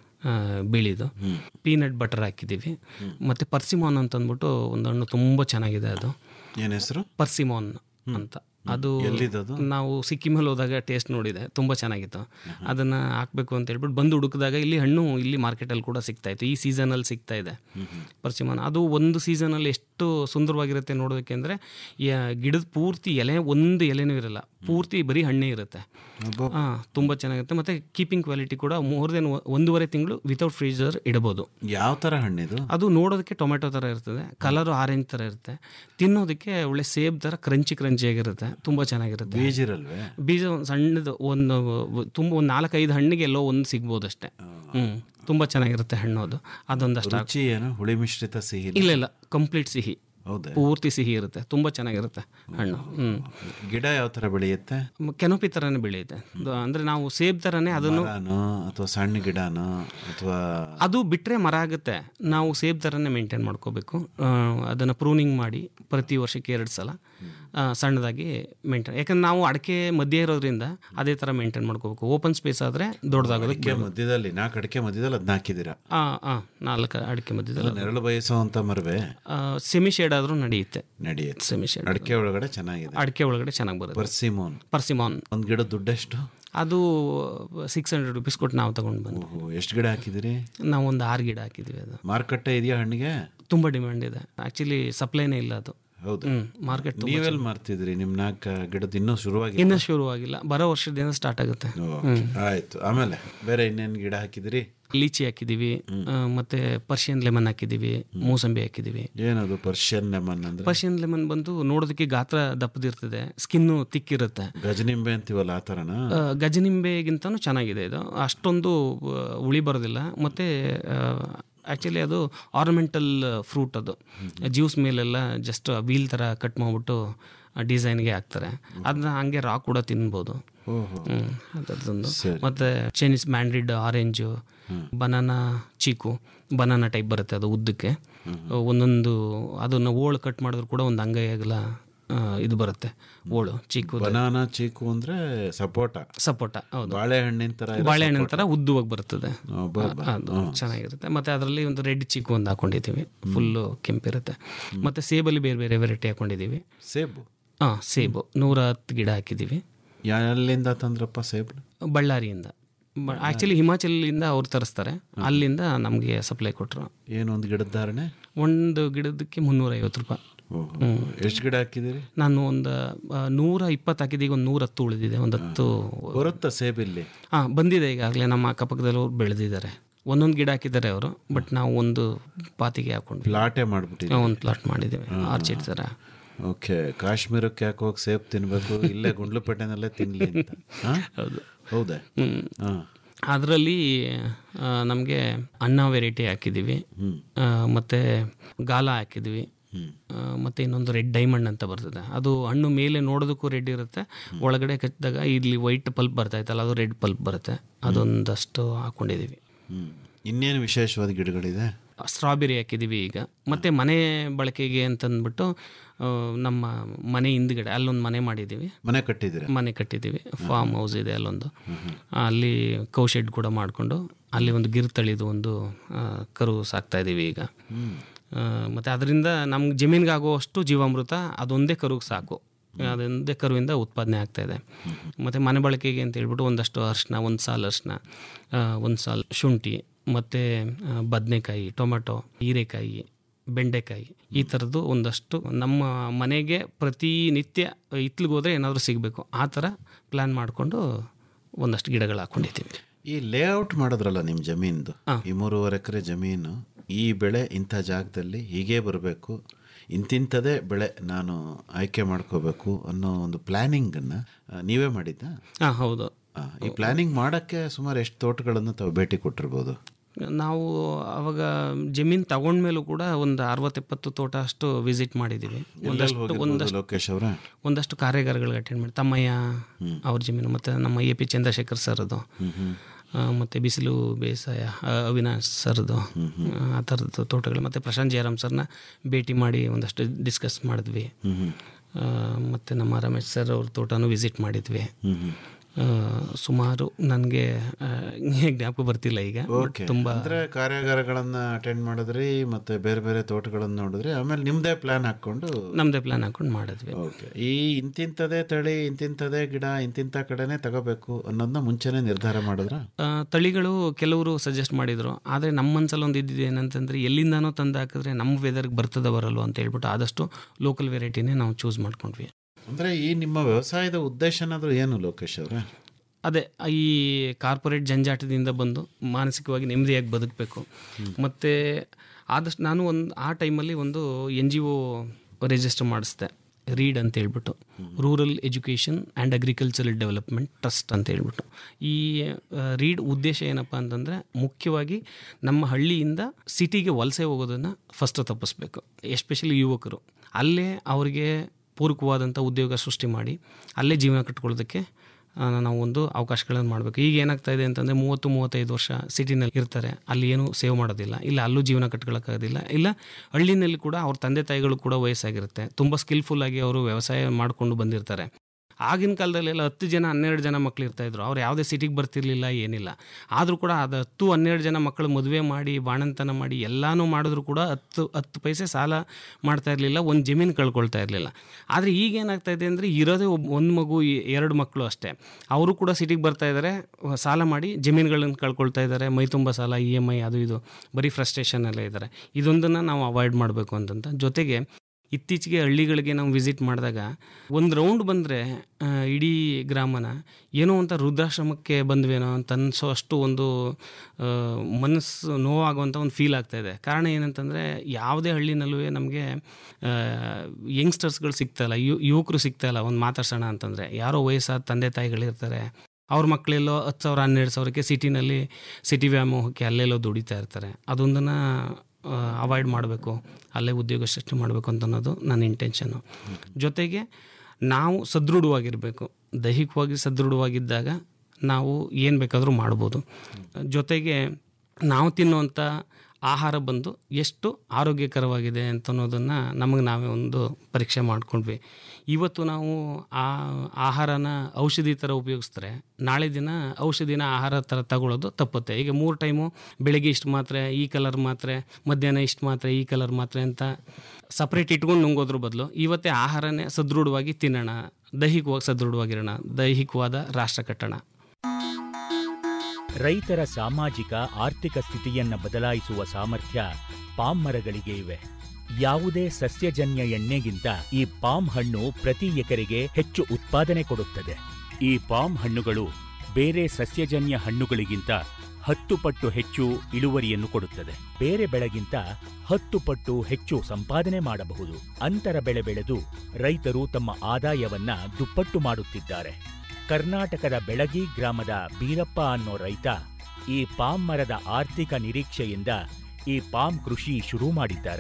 ಬಿಳಿದು ಪೀನಟ್ ಬಟರ್ ಹಾಕಿದ್ದೀವಿ ಮತ್ತು ಪರ್ಸಿಮಾನ್ ಅಂತ ಅಂದ್ಬಿಟ್ಟು ಒಂದು ಹಣ್ಣು ತುಂಬ ಚೆನ್ನಾಗಿದೆ ಅದು ಏನ್ ಹೆಸರು ಪರ್ಸಿಮಾನ್ ಅಂತ ಅದು ಎಲ್ಲಿದದು? ನಾವು ಸಿಕ್ಕಿಮಲ್ಲಿ ಹೋದಾಗ ಟೇಸ್ಟ್ ನೋಡಿದೆ ತುಂಬ ಚೆನ್ನಾಗಿತ್ತು ಅದನ್ನು ಹಾಕಬೇಕು ಅಂತ ಹೇಳ್ಬಿಟ್ಟು ಬಂದು ಹುಡುಕಿದಾಗ ಇಲ್ಲಿ ಹಣ್ಣು ಇಲ್ಲಿ ಮಾರ್ಕೆಟಲ್ಲಿ ಕೂಡ ಸಿಗ್ತಾ ಇತ್ತು ಈ ಸೀಸನಲ್ಲಿ ಸಿಗ್ತಾ ಇದೆ ಪರ್ಸಿಮಾನ್ ಅದು ಒಂದು ಸೀಸನಲ್ಲಿ ಎಷ್ಟು ಸುಂದರವಾಗಿರುತ್ತೆ ನೋಡೋದಕ್ಕೆ ಅಂದರೆ ಗಿಡದ ಪೂರ್ತಿ ಎಲೆ ಒಂದು ಎಲೆನೂ ಇರಲ್ಲ ಪೂರ್ತಿ ಬರೀ ಹಣ್ಣೇ ಇರುತ್ತೆ ಹಾಂ ತುಂಬ ಚೆನ್ನಾಗಿರುತ್ತೆ ಮತ್ತು ಕೀಪಿಂಗ್ ಕ್ವಾಲಿಟಿ ಕೂಡ ಮೋರ್ ದೆನ್ ಒಂದೂವರೆ ತಿಂಗಳು ವಿತೌಟ್ ಫ್ರೀಜರ್ ಇಡಬಹುದು ಯಾವ ತರ ಹಣ್ಣಿದು ಅದು ನೋಡೋದಕ್ಕೆ ಟೊಮೆಟೊ ಥರ ಇರ್ತದೆ ಕಲರು ಆರೆಂಜ್ ಥರ ಇರುತ್ತೆ ತಿನ್ನೋದಕ್ಕೆ ಒಳ್ಳೆ ಸೇಬ್ ಥರ ಕ್ರಂಚಿ ಕ್ರಂಚಿಯಾಗಿರುತ್ತೆ ತುಂಬ ಚೆನ್ನಾಗಿರುತ್ತೆ ಬೀಜ ಇರಲ್ವೇ ಬೀಜ ಒಂದು ಸಣ್ಣದು ಒಂದು ತುಂಬ ಒಂದು ನಾಲ್ಕೈದು ಹಣ್ಣಿಗೆ ಎಲ್ಲೋ ಒಂದು ಸಿಗ್ಬೋದು ಅಷ್ಟೇ ಹ್ಞೂ ತುಂಬ ಚೆನ್ನಾಗಿರುತ್ತೆ ಹಣ್ಣು ಅದು ಅದೊಂದಷ್ಟು ಹಾಕು. ರುಚಿ ಏನು ಹುಳಿ ಮಿಶ್ರಿತ ಸಿಹಿ ಇಲ್ಲ ಇಲ್ಲ ಕಂಪ್ಲೀಟ್ ಸಿಹಿ ಹೌದಾ ಪೂರ್ತಿ ಸಿಹಿ ಇರುತ್ತೆ ತುಂಬ ಚೆನ್ನಾಗಿರುತ್ತೆ ಹಣ್ಣು ಹ್ಞೂ ಗಿಡ ಯಾವ ತರ ಬೆಳೆಯುತ್ತೆ ಕೆನೋಪಿ ಥರನೇ ಬೆಳೆಯುತ್ತೆ ಅದು ಅಂದರೆ ನಾವು ಸೇಬ್ ಥರನೇ ಅದನ್ನು ಮರನೋ ಅಥವಾ ಸಣ್ಣ ಗಿಡನೋ ಅಥವಾ ಅದು ಬಿಟ್ಟರೆ ಮರ ಆಗುತ್ತೆ ನಾವು ಸೇಬ್ ಥರನೇ ಮೇಂಟೈನ್ ಮಾಡ್ಕೋಬೇಕು ಅದನ್ನು ಪ್ರೂನಿಂಗ್ ಮಾಡಿ ಪ್ರತಿ ವರ್ಷಕ್ಕೆ ಎರಡು ಸಲ ಆ, ಸಣ್ಣದಾಗಿ ಮೇಂಟೈನ್ ಯಾಕಂದ್ರೆ ನಾವು ಅಡಿಕೆ ಮಧ್ಯೆ ಇರೋದ್ರಿಂದ ಅದೇ ಥರ ಮೇಂಟೈನ್ ಮಾಡ್ಕೋಬೇಕು ಓಪನ್ ಸ್ಪೇಸ್ ಆದರೆ ದೊಡ್ಡದಾಗೋದಕ್ಕೆ ಅಡಿಕೆ ಮಧ್ಯದಲ್ಲಿ ನಾಲ್ಕು ಅಡಿಕೆ ಮಧ್ಯದಲ್ಲಿ ಅದನ್ನ ಹಾಕಿದ್ದೀರಾ ಹಾಂ ಹಾಂ ನಾಲ್ಕು ಅಡಿಕೆ ಮಧ್ಯದಲ್ಲಿ ನೆರಳು ಬಯಸುವಂತ ಮರವೇ ಸೆಮಿ ಶೇಡ್ ಆದರೂ ನಡೆಯುತ್ತೆ ನಡೆಯುತ್ತೆ ಸೆಮಿ ಶೇಡ್ ಅಡಿಕೆ ಒಳಗಡೆ ಚೆನ್ನಾಗಿದೆ ಅಡಿಕೆ ಒಳಗಡೆ ಚೆನ್ನಾಗಿ ಬರುತ್ತೆ ಪರ್ಸಿಮೋನ್ ಪರ್ಸಿಮಾನ್ ಒಂದ್ ಗಿಡ ದುಡ್ಡೆಷ್ಟು ಅದು ಸಿಕ್ಸ್ ಹಂಡ್ರೆಡ್ ರುಪೀಸ್ ಕೊಟ್ಟು ನಾವು ತಗೊಂಡು ಬಂದ್ವಿ ಓಹೋ ಎಷ್ಟು ಗಿಡ ಹಾಕಿದಿರಿ ನಾವು ಒಂದು ಆರು ಗಿಡ ಹಾಕಿದ್ವಿ ಅದು ಮಾರುಕಟ್ಟೆ ಇದೆಯಾ ಹಣ್ಣಿಗೆ ತುಂಬ ಡಿಮ್ಯಾಂಡ್ ಇದೆ ಆ್ಯಕ್ಚುಲಿ ಸಪ್ಲೈನೇ ಇಲ್ಲ ಅದು ಹೌದು ಹ್ಞೂ ಮಾರ್ಕೆಟ್ ನೀವೆಲ್ಲಿ ಮಾರ್ತಿದ್ರಿ ನಿಮ್ ನಾಲ್ಕು ಗಿಡದ ಇನ್ನೂ ಶುರುವಾಗಿ ಇನ್ನೂ ಶುರುವಾಗಿಲ್ಲ ಬರೋ ವರ್ಷದಿಂದ ಸ್ಟಾರ್ಟ್ ಆಗುತ್ತೆ ಆಯ್ತು ಆಮೇಲೆ ಬೇರೆ ಇನ್ನೇನು ಗಿಡ ಹಾಕಿದಿರಿ ಲೀಚಿ ಹಾಕಿದ್ದೀವಿ ಆ, ಮತ್ತೆ ಪರ್ಷಿಯನ್ ಲೆಮನ್ ಹಾಕಿದ್ದೀವಿ ಮೂಸಂಬಿ ಹಾಕಿದ್ದೀವಿ ಏನದು ಪರ್ಷಿಯನ್ ಲೆಮನ್ ಅಂದ್ರೆ ಪರ್ಷಿಯನ್ ಲೆಮನ್ ಬಂದು ನೋಡೋದಕ್ಕೆ ಗಾತ್ರ ದಪ್ಪದಿರ್ತದೆ ಸ್ಕಿನ್ನು ತಿಕ್ಕಿರುತ್ತೆ ಗಜನಿಂಬೆ ಅಂತೀವಲ್ಲ ಆ ಥರನ ಆ, ಗಜನಿಂಬೆಗಿಂತನೂ ಚೆನ್ನಾಗಿದೆ ಇದು ಅಷ್ಟೊಂದು ಆ, ಹುಳಿ ಬರೋದಿಲ್ಲ ಮತ್ತು ಆ್ಯಕ್ಚುಲಿ ಅದು ಆರ್ನಮೆಂಟಲ್ ಫ್ರೂಟ್ ಅದು ಜ್ಯೂಸ್ ಮೇಲೆಲ್ಲ ಜಸ್ಟ್ ವೀಲ್ ಥರ ಕಟ್ ಮಾಡಿಬಿಟ್ಟು ಡಿಸೈನ್ಗೆ ಹಾಕ್ತಾರೆ ಅದನ್ನ ಹಂಗೆ ರಾ ಕೂಡ ತಿನ್ಬೋದು ಹ್ಮ್, ಅದರದ್ದೊಂದು ಮತ್ತು Chinese mandarin orange banana chikoo banana type ಬರುತ್ತೆ ಅದು ಉದ್ದಕ್ಕೆ ಒಂದೊಂದು ಅದನ್ನು ಓಳು ಕಟ್ ಮಾಡಿದ್ರು ಕೂಡ ಒಂದು ಅಂಗೈ ಅಗಲ ಆ, ಇದು ಬರುತ್ತೆ ಓಳು ಚೀಕು ಬನಾನಾ ಚೀಕು ಅಂದ್ರೆ ಸಪೋಟ ಸಪೋಟ ಹೌದು ಬಾಳೆಹಣ್ಣಿನ ತರ ಇರೋ ಬಾಳೆಹಣ್ಣಿನ ಥರ ಉದ್ದವಾಗಿ ಬರ್ತದೆ ಅಬ್ಬಾ, ಅಬ್ಬಾ. ಅದು ಚೆನ್ನಾಗಿರುತ್ತೆ ಮತ್ತು ಅದರಲ್ಲಿ ಒಂದು ರೆಡ್ ಚೀಕು ಒಂದು ಹಾಕೊಂಡಿದ್ದೀವಿ ಫುಲ್ಲು ಕೆಂಪಿರುತ್ತೆ ಮತ್ತು ಸೇಬಲ್ಲಿ ಬೇರೆ ಬೇರೆ ವೆರೈಟಿ ಹಾಕೊಂಡಿದ್ದೀವಿ ಸೇಬು ಹಾಂ ಸೇಬು ನೂರ ಹತ್ತು ಗಿಡ ಹಾಕಿದ್ದೀವಿ ಎಲ್ಲಿಂದ ತಂದ್ರಪ್ಪ ಸೇಬು ಬಳ್ಳಾರಿಯಿಂದ ಆ್ಯಕ್ಚುಲಿ ಹಿಮಾಚಲಿಂದ ಅವ್ರು ತರಿಸ್ತಾರೆ ಅಲ್ಲಿಂದ ನಮಗೆ ಸಪ್ಲೈ ಕೊಟ್ಟರು ಏನು ಒಂದು ಗಿಡದ ಧಾರಣೆ ಒಂದು ಗಿಡದಕ್ಕೆ ಮುನ್ನೂರೈವತ್ತು ರೂಪಾಯಿ ಎಷ್ಟು ಗಿಡ ಹಾಕಿದಿರಿ ನಾನು ಒಂದು ಆ, ನೂರ ಇಪ್ಪತ್ತು ಹಾಕಿದ್ದೀಗ ಒಂದು ನೂರ ಹತ್ತು ಉಳಿದಿದೆ ಒಂದು ಹತ್ತು ಬರುತ್ತಾ ಸೇಬ್ ಇಲ್ಲಿ ಹಾಂ ಬಂದಿದೆ ಈಗಾಗಲೇ ನಮ್ಮ ಅಕ್ಕಪಕ್ಕದಲ್ಲಿ ಅವ್ರು ಬೆಳೆದಿದ್ದಾರೆ ಒಂದೊಂದು ಗಿಡ ಹಾಕಿದ್ದಾರೆ ಅವರು ಬಟ್ ನಾವು ಒಂದು ಪಾತಿಗೆ ಹಾಕೊಂಡ್ವಿ ಪ್ಲಾಟೇ ಮಾಡ್ಬಿಟ್ಟಿದ್ದೀವಿ ಒಂದು ಪ್ಲಾಟ್ ಮಾಡಿದ್ದೀವಿ ಆರ್ಚಿಡ್ ಥರ ಓಕೆ ಕಾಶ್ಮೀರಕ್ಕೆ ಯಾಕೆ ಹೋಗಿ ಸೇಬ್ ತಿನ್ಬೇಕು ಇಲ್ಲೇ ಗುಂಡ್ಲುಪೇಟೆನಲ್ಲೇ ತಿನ್ಲಿ ಅಂತ ಹಾ? ಹೌದು ಹೌದಾ ಹ್ಮ್. ಹಾ ಅದರಲ್ಲಿ ನಮಗೆ ಅನ್ನ ವೆರೈಟಿ ಹಾಕಿದ್ದೀವಿ ಆ, ಮತ್ತೆ ಗಾಲ ಹಾಕಿದ್ವಿ ಆ, ಮತ್ತೆ ಇನ್ನೊಂದು ರೆಡ್ ಡೈಮಂಡ್ ಅಂತ ಬರ್ತದೆ ಅದು ಹಣ್ಣು ಮೇಲೆ ನೋಡೋದಕ್ಕೂ ರೆಡ್ ಇರುತ್ತೆ ಒಳಗಡೆ ಕಚ್ಚಿದಾಗ ಇಲ್ಲಿ ವೈಟ್ ಪಲ್ಪ್ ಬರ್ತಾ ಇತ್ತಲ್ಲ ಅದು ರೆಡ್ ಪಲ್ಪ್ ಬರುತ್ತೆ ಅದೊಂದಷ್ಟು ಹಾಕೊಂಡಿದ್ದೀವಿ ಹ್ಮ್. ಇನ್ನೇನು ವಿಶೇಷವಾದ ಗಿಡಗಳಿದೆ ಸ್ಟ್ರಾಬೆರಿ ಹಾಕಿದ್ದೀವಿ ಈಗ ಮತ್ತು ಮನೆ ಬಳಕೆಗೆ ಅಂತಂದ್ಬಿಟ್ಟು ಆ, ನಮ್ಮ ಮನೆ ಹಿಂದ್ಗಡೆ ಅಲ್ಲೊಂದು ಮನೆ ಮಾಡಿದ್ದೀವಿ ಮನೆ ಕಟ್ಟಿದ್ದೀರಾ ಮನೆ ಕಟ್ಟಿದ್ದೀವಿ ಫಾರ್ಮ್ ಹೌಸ್ ಇದೆ ಅಲ್ಲೊಂದು ಅಲ್ಲಿ ಕೌ ಶೆಡ್ ಕೂಡ ಮಾಡಿಕೊಂಡು ಅಲ್ಲಿ ಒಂದು ಗಿರ್ ತಳಿದು ಒಂದು ಆ, ಕರು ಸಾಕ್ತಾ ಇದ್ದೀವಿ ಈಗ ಆ, ಮತ್ತೆ ಅದರಿಂದ ನಮ್ಗೆ ಜಮೀನಿಗೆ ಆಗುವಷ್ಟು ಜೀವಾಮೃತ ಅದೊಂದೇ ಕರುಗೆ ಸಾಕು ಅದೊಂದೇ ಕರುವಿಂದ ಉತ್ಪಾದನೆ ಆಗ್ತಾ ಇದೆ ಮತ್ತು ಮನೆ ಬಳಕೆಗೆ ಅಂತ ಹೇಳ್ಬಿಟ್ಟು ಒಂದಷ್ಟು ಅರಿಶಿನ ಒಂದು ಸಾಲು ಅರಿಶಿನ ಒಂದು ಸಾಲು ಶುಂಠಿ ಮತ್ತು ಬದನೆಕಾಯಿ ಟೊಮೆಟೊ ಹೀರೆಕಾಯಿ ಬೆಂಡೆಕಾಯಿ ಈ ಥರದ್ದು ಒಂದಷ್ಟು ನಮ್ಮ ಮನೆಗೆ ಪ್ರತಿನಿತ್ಯ ಇತ್ಲಿಗೆ ಹೋದರೆ ಏನಾದರೂ ಸಿಗಬೇಕು ಆ ಥರ ಪ್ಲ್ಯಾನ್ ಮಾಡಿಕೊಂಡು ಒಂದಷ್ಟು ಗಿಡಗಳು ಹಾಕ್ಕೊಂಡಿದ್ದೀವಿ ಈ ಲೇಔಟ್ ಮಾಡಿದ್ರಲ್ಲ ನಿಮ್ಮ ಜಮೀನ್ದು ಈ ಮೂರುವರೆ ಎಕರೆ ಜಮೀನು ಈ ಬೆಳೆ ಇಂಥ ಜಾಗದಲ್ಲಿ ಹೀಗೇ ಬರಬೇಕು ಇಂತಿಂಥದೇ ಬೆಳೆ ನಾನು ಆಯ್ಕೆ ಮಾಡ್ಕೋಬೇಕು ಅನ್ನೋ ಒಂದು ಪ್ಲ್ಯಾನಿಂಗನ್ನು ನೀವೇ ಮಾಡಿದ್ದಾ ಹಾಂ ಹೌದು ಆ, ಈ ಪ್ಲ್ಯಾನಿಂಗ್ ಮಾಡೋಕ್ಕೆ ಸುಮಾರು ಎಷ್ಟು ತೋಟಗಳನ್ನು ತಾವು ಭೇಟಿ ಕೊಟ್ಟಿರ್ಬೋದು ನಾವು ಅವಾಗ ಜಮೀನು ತಗೊಂಡ್ಮೇಲೂ ಕೂಡ ಒಂದು ಅರವತ್ತೆಪ್ಪತ್ತು ತೋಟ ಅಷ್ಟು ವಿಸಿಟ್ ಮಾಡಿದ್ದೀವಿ ಒಂದಷ್ಟು ಹೋಗಿರ್ಬೋದು ಒಂದಷ್ಟು ಲೋಕೇಶ್ ಅವರೇ ಒಂದಷ್ಟು ಕಾರ್ಯಾಗಾರಗಳಿಗೆ ಅಟೆಂಡ್ ಮಾಡಿ ತಮ್ಮಯ್ಯ ಅವ್ರ ಜಮೀನು ಮತ್ತು ನಮ್ಮ ಎ ಪಿ ಚಂದ್ರಶೇಖರ್ ಸರ್ದು ಮತ್ತು ಬಿಸಿಲು ಬೇಸಾಯ ಆ, ಅವಿನಾಶ್ ಸರ್ದು ಆ ಥರದ್ದು ತೋಟಗಳು ಮತ್ತು ಪ್ರಶಾಂತ್ ಜಯರಾಮ್ ಸರ್ನ ಭೇಟಿ ಮಾಡಿ ಒಂದಷ್ಟು ಡಿಸ್ಕಸ್ ಮಾಡಿದ್ವಿ ಮತ್ತು ನಮ್ಮ ರಮೇಶ್ ಸರ್ ಅವ್ರ ತೋಟನೂ ವಿಸಿಟ್ ಮಾಡಿದ್ವಿ ಆ, ಸುಮಾರು ನನಗೆ ಜ್ಞಾಪಕ ಬರ್ತಿಲ್ಲ ಈಗ ಓಕೆ ತುಂಬ ಅಂದರೆ ಕಾರ್ಯಾಗಾರಗಳನ್ನು ಅಟೆಂಡ್ ಮಾಡಿದ್ರಿ ಮತ್ತು ಬೇರೆ ಬೇರೆ ತೋಟಗಳನ್ನು ನೋಡಿದ್ರಿ ಆಮೇಲೆ ನಿಮ್ಮದೇ ಪ್ಲ್ಯಾನ್ ಹಾಕ್ಕೊಂಡು ನಮ್ಮದೇ ಪ್ಲ್ಯಾನ್ ಹಾಕೊಂಡು ಮಾಡಿದ್ವಿ ಓಕೆ ಈ ಇಂತಿಂಥದೇ ತಳಿ ಇಂತಿಂಥದೇ ಗಿಡ ಇಂತಿಂಥ ಕಡೆನೇ ತಗೋಬೇಕು ಅನ್ನೋದನ್ನ ಮುಂಚೆನೇ ನಿರ್ಧಾರ ಮಾಡಿದ್ರ ಆ, ತಳಿಗಳು ಕೆಲವರು ಸಜೆಸ್ಟ್ ಮಾಡಿದರು ಆದರೆ ನಮ್ಮ ಮನಸ್ಸಲ್ಲಿ ಒಂದು ಇದ್ದಿದ್ದು ಏನಂತಂದರೆ ಎಲ್ಲಿಂದನೋ ತಂದು ಹಾಕಿದ್ರೆ ನಮ್ಮ ವೆದರ್ಗೆ ಬರ್ತದ ಬರಲ್ವ ಅಂತ ಹೇಳ್ಬಿಟ್ಟು ಆದಷ್ಟು ಲೋಕಲ್ ವೆರೈಟಿನೇ ನಾವು ಚೂಸ್ ಮಾಡ್ಕೊಂಡ್ವಿ ಅಂದರೆ ಈ ನಿಮ್ಮ ವ್ಯವಸಾಯದ ಉದ್ದೇಶನಾದರೂ ಏನು ಲೋಕೇಶ್ ಅವರೇ ಅದೇ ಈ ಕಾರ್ಪೊರೇಟ್ ಜಂಜಾಟದಿಂದ ಬಂದು ಮಾನಸಿಕವಾಗಿ ನೆಮ್ಮದಿಯಾಗಿ ಬದುಕಬೇಕು ಮತ್ತು ಆದಷ್ಟು ನಾನು ಒಂದು ಆ ಟೈಮಲ್ಲಿ ಒಂದು ಎನ್ ಜಿ ಒ ರಿಜಿಸ್ಟರ್ ಮಾಡಿಸ್ದೆ ರೀಡ್ ಅಂತ ಹೇಳ್ಬಿಟ್ಟು rural education and agricultural development trust ಅಂತ ಹೇಳ್ಬಿಟ್ಟು ಈ ರೀಡ್ ಉದ್ದೇಶ ಏನಪ್ಪ ಅಂತಂದರೆ ಮುಖ್ಯವಾಗಿ ನಮ್ಮ ಹಳ್ಳಿಯಿಂದ ಸಿಟಿಗೆ ವಲಸೆ ಹೋಗೋದನ್ನು ಫಸ್ಟ್ ತಪ್ಪಿಸ್ಬೇಕು ಎಸ್ಪೆಷಲಿ ಯುವಕರು ಅಲ್ಲೇ ಅವರಿಗೆ ಪೂರಕವಾದಂಥ ಉದ್ಯೋಗ ಸೃಷ್ಟಿ ಮಾಡಿ ಅಲ್ಲೇ ಜೀವನ ಕಟ್ಕೊಳ್ಳೋದಕ್ಕೆ ಆ, ನಾವು ಒಂದು ಅವಕಾಶಗಳನ್ನು ಮಾಡಬೇಕು ಈಗ ಏನಾಗ್ತಾ ಇದೆ ಅಂತಂದರೆ ಮೂವತ್ತು ಮೂವತ್ತೈದು ವರ್ಷ ಸಿಟಿನಲ್ಲಿ ಇರ್ತಾರೆ ಅಲ್ಲಿ ಏನೂ ಸೇವ್ ಮಾಡೋದಿಲ್ಲ ಇಲ್ಲ ಅಲ್ಲೂ ಜೀವನ ಕಟ್ಕೊಳ್ಳೋಕ್ಕಾಗೋದಿಲ್ಲ ಇಲ್ಲ ಹಳ್ಳಿನಲ್ಲಿ ಕೂಡ ಅವ್ರ ತಂದೆ ತಾಯಿಗಳು ಕೂಡ ವಯಸ್ಸಾಗಿರುತ್ತೆ ತುಂಬ ಸ್ಕಿಲ್ಫುಲ್ಲಾಗಿ ಅವರು ವ್ಯವಸಾಯ ಮಾಡಿಕೊಂಡು ಬಂದಿರ್ತಾರೆ ಆಗಿನ ಕಾಲದಲ್ಲೆಲ್ಲ ಹತ್ತು ಜನ ಹನ್ನೆರಡು ಜನ ಮಕ್ಳು ಇರ್ತಾಯಿದ್ರು ಅವ್ರು ಯಾವುದೇ ಸಿಟಿಗೆ ಬರ್ತಿರ್ಲಿಲ್ಲ ಏನಿಲ್ಲ ಆದರೂ ಕೂಡ ಅದು ಹತ್ತು ಹನ್ನೆರಡು ಜನ ಮಕ್ಕಳು ಮದುವೆ ಮಾಡಿ ಬಾಣಂತನ ಮಾಡಿ ಎಲ್ಲನೂ ಮಾಡಿದ್ರು ಕೂಡ ಹತ್ತು ಹತ್ತು ಪೈಸೆ ಸಾಲ ಮಾಡ್ತಾ ಇರಲಿಲ್ಲ ಒಂದು ಜಮೀನು ಕಳ್ಕೊಳ್ತಾ ಇರಲಿಲ್ಲ ಆದರೆ ಈಗ ಏನಾಗ್ತಾ ಇದೆ ಅಂದರೆ ಇರೋದೇ ಒಬ್ಬ ಒಂದು ಮಗು ಎ- ಎರಡು ಮಕ್ಕಳು ಅಷ್ಟೇ ಅವರು ಕೂಡ ಸಿಟಿಗೆ ಬರ್ತಾ ಇದ್ದಾರೆ ಸಾಲ ಮಾಡಿ ಜಮೀನುಗಳನ್ನು ಕಳ್ಕೊಳ್ತಾ ಇದ್ದಾರೆ ಮೈ ತುಂಬ ಸಾಲ ಇ ಎಮ್ ಐ ಅದು ಇದು ಬರೀ ಫ್ರಸ್ಟ್ರೇಷನಲ್ಲೇ ಇದ್ದಾರೆ ಇದೊಂದನ್ನು ನಾವು ಅವಾಯ್ಡ್ ಮಾಡಬೇಕು ಅಂತಂತ ಜೊತೆಗೆ ಇತ್ತೀಚೆಗೆ ಹಳ್ಳಿಗಳಿಗೆ ನಾವು ವಿಸಿಟ್ ಮಾಡಿದಾಗ ಒಂದು ರೌಂಡ್ ಬಂದರೆ ಇಡೀ ಗ್ರಾಮನ ಏನೋ ಅಂತ ವೃದ್ಧಾಶ್ರಮಕ್ಕೆ ಬಂದ್ವೇನೋ ಅಂತ ಅನ್ಸೋ ಅಷ್ಟು ಒಂದು ಆ, ಮನಸ್ಸು ನೋವಾಗುವಂಥ ಒಂದು ಫೀಲ್ ಆಗ್ತಾ ಇದೆ ಕಾರಣ ಏನಂತಂದರೆ ಯಾವುದೇ ಹಳ್ಳಿನಲ್ಲೂ ನಮಗೆ ಯಂಗ್ಸ್ಟರ್ಸ್ಗಳು ಸಿಗ್ತಾಯಿಲ್ಲ ಯು ಯುವಕರು ಸಿಗ್ತಾಯಿಲ್ಲ ಒಂದು ಮಾತಾಡ್ಸೋಣ ಅಂತಂದರೆ ಯಾರೋ ವಯಸ್ಸಾದ ತಂದೆ ತಾಯಿಗಳಿರ್ತಾರೆ ಅವ್ರ ಮಕ್ಕಳೆಲ್ಲೋ ಹತ್ತು ಸಾವಿರ ಹನ್ನೆರಡು ಸಾವಿರಕ್ಕೆ ಸಿಟಿನಲ್ಲಿ ಸಿಟಿ ವ್ಯಾಮೋಹಕ್ಕೆ ಅಲ್ಲೆಲ್ಲೋ ದುಡಿತಾ ಇರ್ತಾರೆ ಅದೊಂದನ್ನು ಅವಾಯ್ಡ್ ಮಾಡಬೇಕು ಅಲ್ಲೇ ಉದ್ಯೋಗ ಸೃಷ್ಟಿ ಮಾಡಬೇಕು ಅಂತ ಅನ್ನೋದು ನನ್ನ ಇಂಟೆನ್ಷನ್ನು ಜೊತೆಗೆ ನಾವು ಸದೃಢವಾಗಿರಬೇಕು ದೈಹಿಕವಾಗಿ ಸದೃಢವಾಗಿದ್ದಾಗ ನಾವು ಏನು ಬೇಕಾದರೂ ಮಾಡ್ಬೋದು ಜೊತೆಗೆ ನಾವು ತಿನ್ನುವಂಥ ಆಹಾರ ಬಂದು ಎಷ್ಟು ಆರೋಗ್ಯಕರವಾಗಿದೆ ಅಂತ ಅನ್ನೋದನ್ನು ನಮಗೆ ನಾವೇ ಒಂದು ಪರೀಕ್ಷೆ ಮಾಡ್ಕೊಂಡ್ವಿ ಇವತ್ತು ನಾವು ಆ ಆಹಾರನ ಔಷಧಿ ಥರ ಉಪಯೋಗಿಸಿದ್ರೆ ನಾಳೆ ದಿನ ಔಷಧಿನ ಆಹಾರ ಥರ ತಗೊಳ್ಳೋದು ತಪ್ಪುತ್ತೆ ಈಗ ಮೂರು ಟೈಮು ಬೆಳಿಗ್ಗೆ ಇಷ್ಟು ಮಾತ್ರೆ ಈ ಕಲರ್ ಮಾತ್ರೆ ಮಧ್ಯಾಹ್ನ ಇಷ್ಟು ಮಾತ್ರೆ ಈ ಕಲರ್ ಮಾತ್ರೆ ಅಂತ ಸಪ್ರೇಟ್ ಇಟ್ಕೊಂಡು ನುಂಗೋದ್ರ ಬದಲು ಇವತ್ತೇ ಆಹಾರನೇ ಸದೃಢವಾಗಿ ತಿನ್ನೋಣ ದೈಹಿಕವಾಗಿ ಸದೃಢವಾಗಿರೋಣ ದೈಹಿಕವಾದ ರಾಷ್ಟ್ರ ಕಟ್ಟೋಣ ರೈತರ ಸಾಮಾಜಿಕ ಆರ್ಥಿಕ ಸ್ಥಿತಿಯನ್ನ ಬದಲಾಯಿಸುವ ಸಾಮರ್ಥ್ಯ ಪಾಮ್ ಮರಗಳಿಗೆ ಇವೆ ಯಾವುದೇ ಸಸ್ಯಜನ್ಯ ಎಣ್ಣೆಗಿಂತ ಈ ಪಾಮ್ ಹಣ್ಣು ಪ್ರತಿ ಎಕರೆಗೆ ಹೆಚ್ಚು ಉತ್ಪಾದನೆ ಕೊಡುತ್ತದೆ ಈ ಪಾಮ್ ಹಣ್ಣುಗಳು ಬೇರೆ ಸಸ್ಯಜನ್ಯ ಹಣ್ಣುಗಳಿಗಿಂತ ಹತ್ತು ಪಟ್ಟು ಹೆಚ್ಚು ಇಳುವರಿಯನ್ನು ಕೊಡುತ್ತದೆ ಬೇರೆ ಬೆಳೆಗಿಂತ ಹತ್ತು ಪಟ್ಟು ಹೆಚ್ಚು ಸಂಪಾದನೆ ಮಾಡಬಹುದು ಅಂತರ ಬೆಳೆ ಬೆಳೆದು ರೈತರು ತಮ್ಮ ಆದಾಯವನ್ನ ದುಪ್ಪಟ್ಟು ಮಾಡುತ್ತಿದ್ದಾರೆ ಕರ್ನಾಟಕದ ಬೆಳಗಿ ಗ್ರಾಮದ ಬೀರಪ್ಪ ಅನ್ನೋ ರೈತ ಈ ಪಾಮ್ ಮರದ ಆರ್ಥಿಕ ನಿರೀಕ್ಷೆಯಿಂದ ಈ ಪಾಮ್ ಕೃಷಿ ಶುರು ಮಾಡಿದ್ದಾರೆ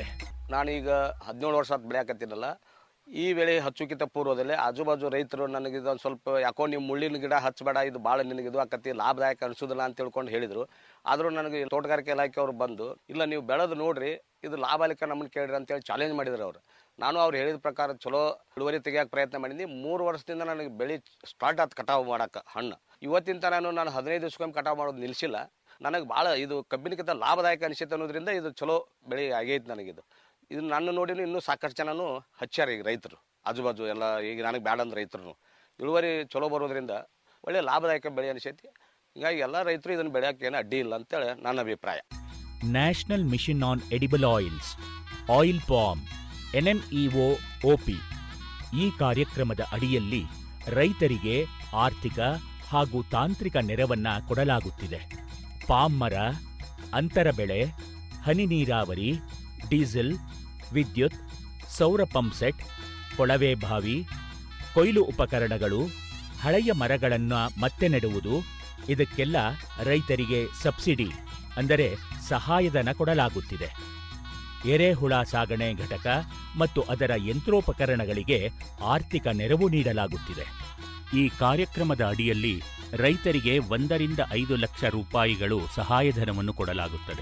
ನಾನೀಗ ಹದಿನೇಳು ವರ್ಷ ಆತ್ ಬೆಳೆಯಾಕತ್ತೀನಲ್ಲ ಈ ವೇಳೆ ಹಚ್ಚುಕಿತ ಪೂರ್ವದಲ್ಲಿ ಆಜುಬಾಜು ರೈತರು ನನಗೆ ಇದೊಂದು ಸ್ವಲ್ಪ ಯಾಕೋ ನೀವು ಮುಳ್ಳಿನ ಗಿಡ ಹಚ್ಚಬೇಡ ಇದು ಭಾಳ ನಿನಗೆ ಇದು ಆಕತಿ ಲಾಭದಾಯಕ ಅನಿಸೋದಿಲ್ಲ ಅಂತ ತಿಳ್ಕೊಂಡು ಹೇಳಿದರು ಆದರೂ ನನಗೆ ತೋಟಗಾರಿಕೆ ಇಲಾಖೆಯವರು ಬಂದು ಇಲ್ಲ ನೀವು ಬೆಳೆದು ನೋಡ್ರಿ ಇದು ಲಾಭಾಲಿಕ ನಮ್ಮನ್ನು ಕೇಳ್ರಿ ಅಂತೇಳಿ ಚಾಲೆಂಜ್ ಮಾಡಿದ್ರು ಅವರು ನಾನು ಅವ್ರು ಹೇಳಿದ ಪ್ರಕಾರ ಚಲೋ ಇಳುವರಿ ತೆಗಿಯೋಕೆ ಪ್ರಯತ್ನ ಮಾಡಿದ್ನಿ ಮೂರು ವರ್ಷದಿಂದ ನನಗೆ ಬೆಳೆ ಸ್ಟಾರ್ಟ್ ಆಯ್ತು ಕಟಾವು ಮಾಡಕ್ಕೆ ಹಣ್ಣು ಇವತ್ತಿನ ತನಕ ನಾನು ಹದಿನೈದು ದಿವ್ಸಕ್ಕೊಮ್ಮೆ ಕಟಾವು ಮಾಡೋದು ನಿಲ್ಲಿಸಿಲ್ಲ ನನಗೆ ಭಾಳ ಇದು ಕಬ್ಬಿನಕ್ಕಿಂತ ಲಾಭದಾಯಕ ಅನಿಸುತ್ತೆ ಅನ್ನೋದ್ರಿಂದ ಇದು ಚಲೋ ಬೆಳೆ ಆಗೈತೆ ನನಗಿದು ಇದು ನನ್ನ ನೋಡಿ ಇನ್ನೂ ಸಾಕಷ್ಟು ಜನನು ಹಚ್ಚಾರ ಈಗ ರೈತರು ಆಜುಬಾಜು ಎಲ್ಲ ಈಗ ನನಗೆ ಬ್ಯಾಡ ಅಂದ್ರೆ ರೈತರು ಇಳುವರಿ ಚಲೋ ಬರೋದ್ರಿಂದ ಒಳ್ಳೆ ಲಾಭದಾಯಕ ಬೆಳೆ ಅನಿಸೈತಿ ಹೀಗಾಗಿ ಎಲ್ಲ ರೈತರು ಇದನ್ನು ಬೆಳೆಯೋಕೆ ಏನು ಅಡ್ಡಿ ಇಲ್ಲ ಅಂತೇಳಿ ನನ್ನ ಅಭಿಪ್ರಾಯ National Mission on Edible Oils oil palm NMEO OP ಈ ಕಾರ್ಯಕ್ರಮದ ಅಡಿಯಲ್ಲಿ ರೈತರಿಗೆ ಆರ್ಥಿಕ ಹಾಗೂ ತಾಂತ್ರಿಕ ನೆರವನ್ನ ಕೊಡಲಾಗುತ್ತಿದೆ ಪಾಮ್ ಮರ ಅಂತರ ಬೆಳೆ ಹನಿ ನೀರಾವರಿ ಡೀಸೆಲ್ ವಿದ್ಯುತ್ ಸೌರ ಪಂಪ್ಸೆಟ್ ಕೊಳವೆ ಬಾವಿ ಕೊಯ್ಲು ಉಪಕರಣಗಳು ಹಳೆಯ ಮರಗಳನ್ನು ಮತ್ತೆ ನೆಡುವುದು ಇದಕ್ಕೆಲ್ಲ ರೈತರಿಗೆ ಸಬ್ಸಿಡಿ ಅಂದರೆ ಸಹಾಯಧನ ಕೊಡಲಾಗುತ್ತಿದೆ ಎರೆಹುಳ ಸಾಗಣೆ ಘಟಕ ಮತ್ತು ಅದರ ಯಂತ್ರೋಪಕರಣಗಳಿಗೆ ಆರ್ಥಿಕ ನೆರವು ನೀಡಲಾಗುತ್ತಿದೆ ಈ ಕಾರ್ಯಕ್ರಮದ ಅಡಿಯಲ್ಲಿ ರೈತರಿಗೆ ಒಂದರಿಂದ ಐದು ಲಕ್ಷ ರೂಪಾಯಿಗಳು ಸಹಾಯಧನವನ್ನು ಕೊಡಲಾಗುತ್ತದೆ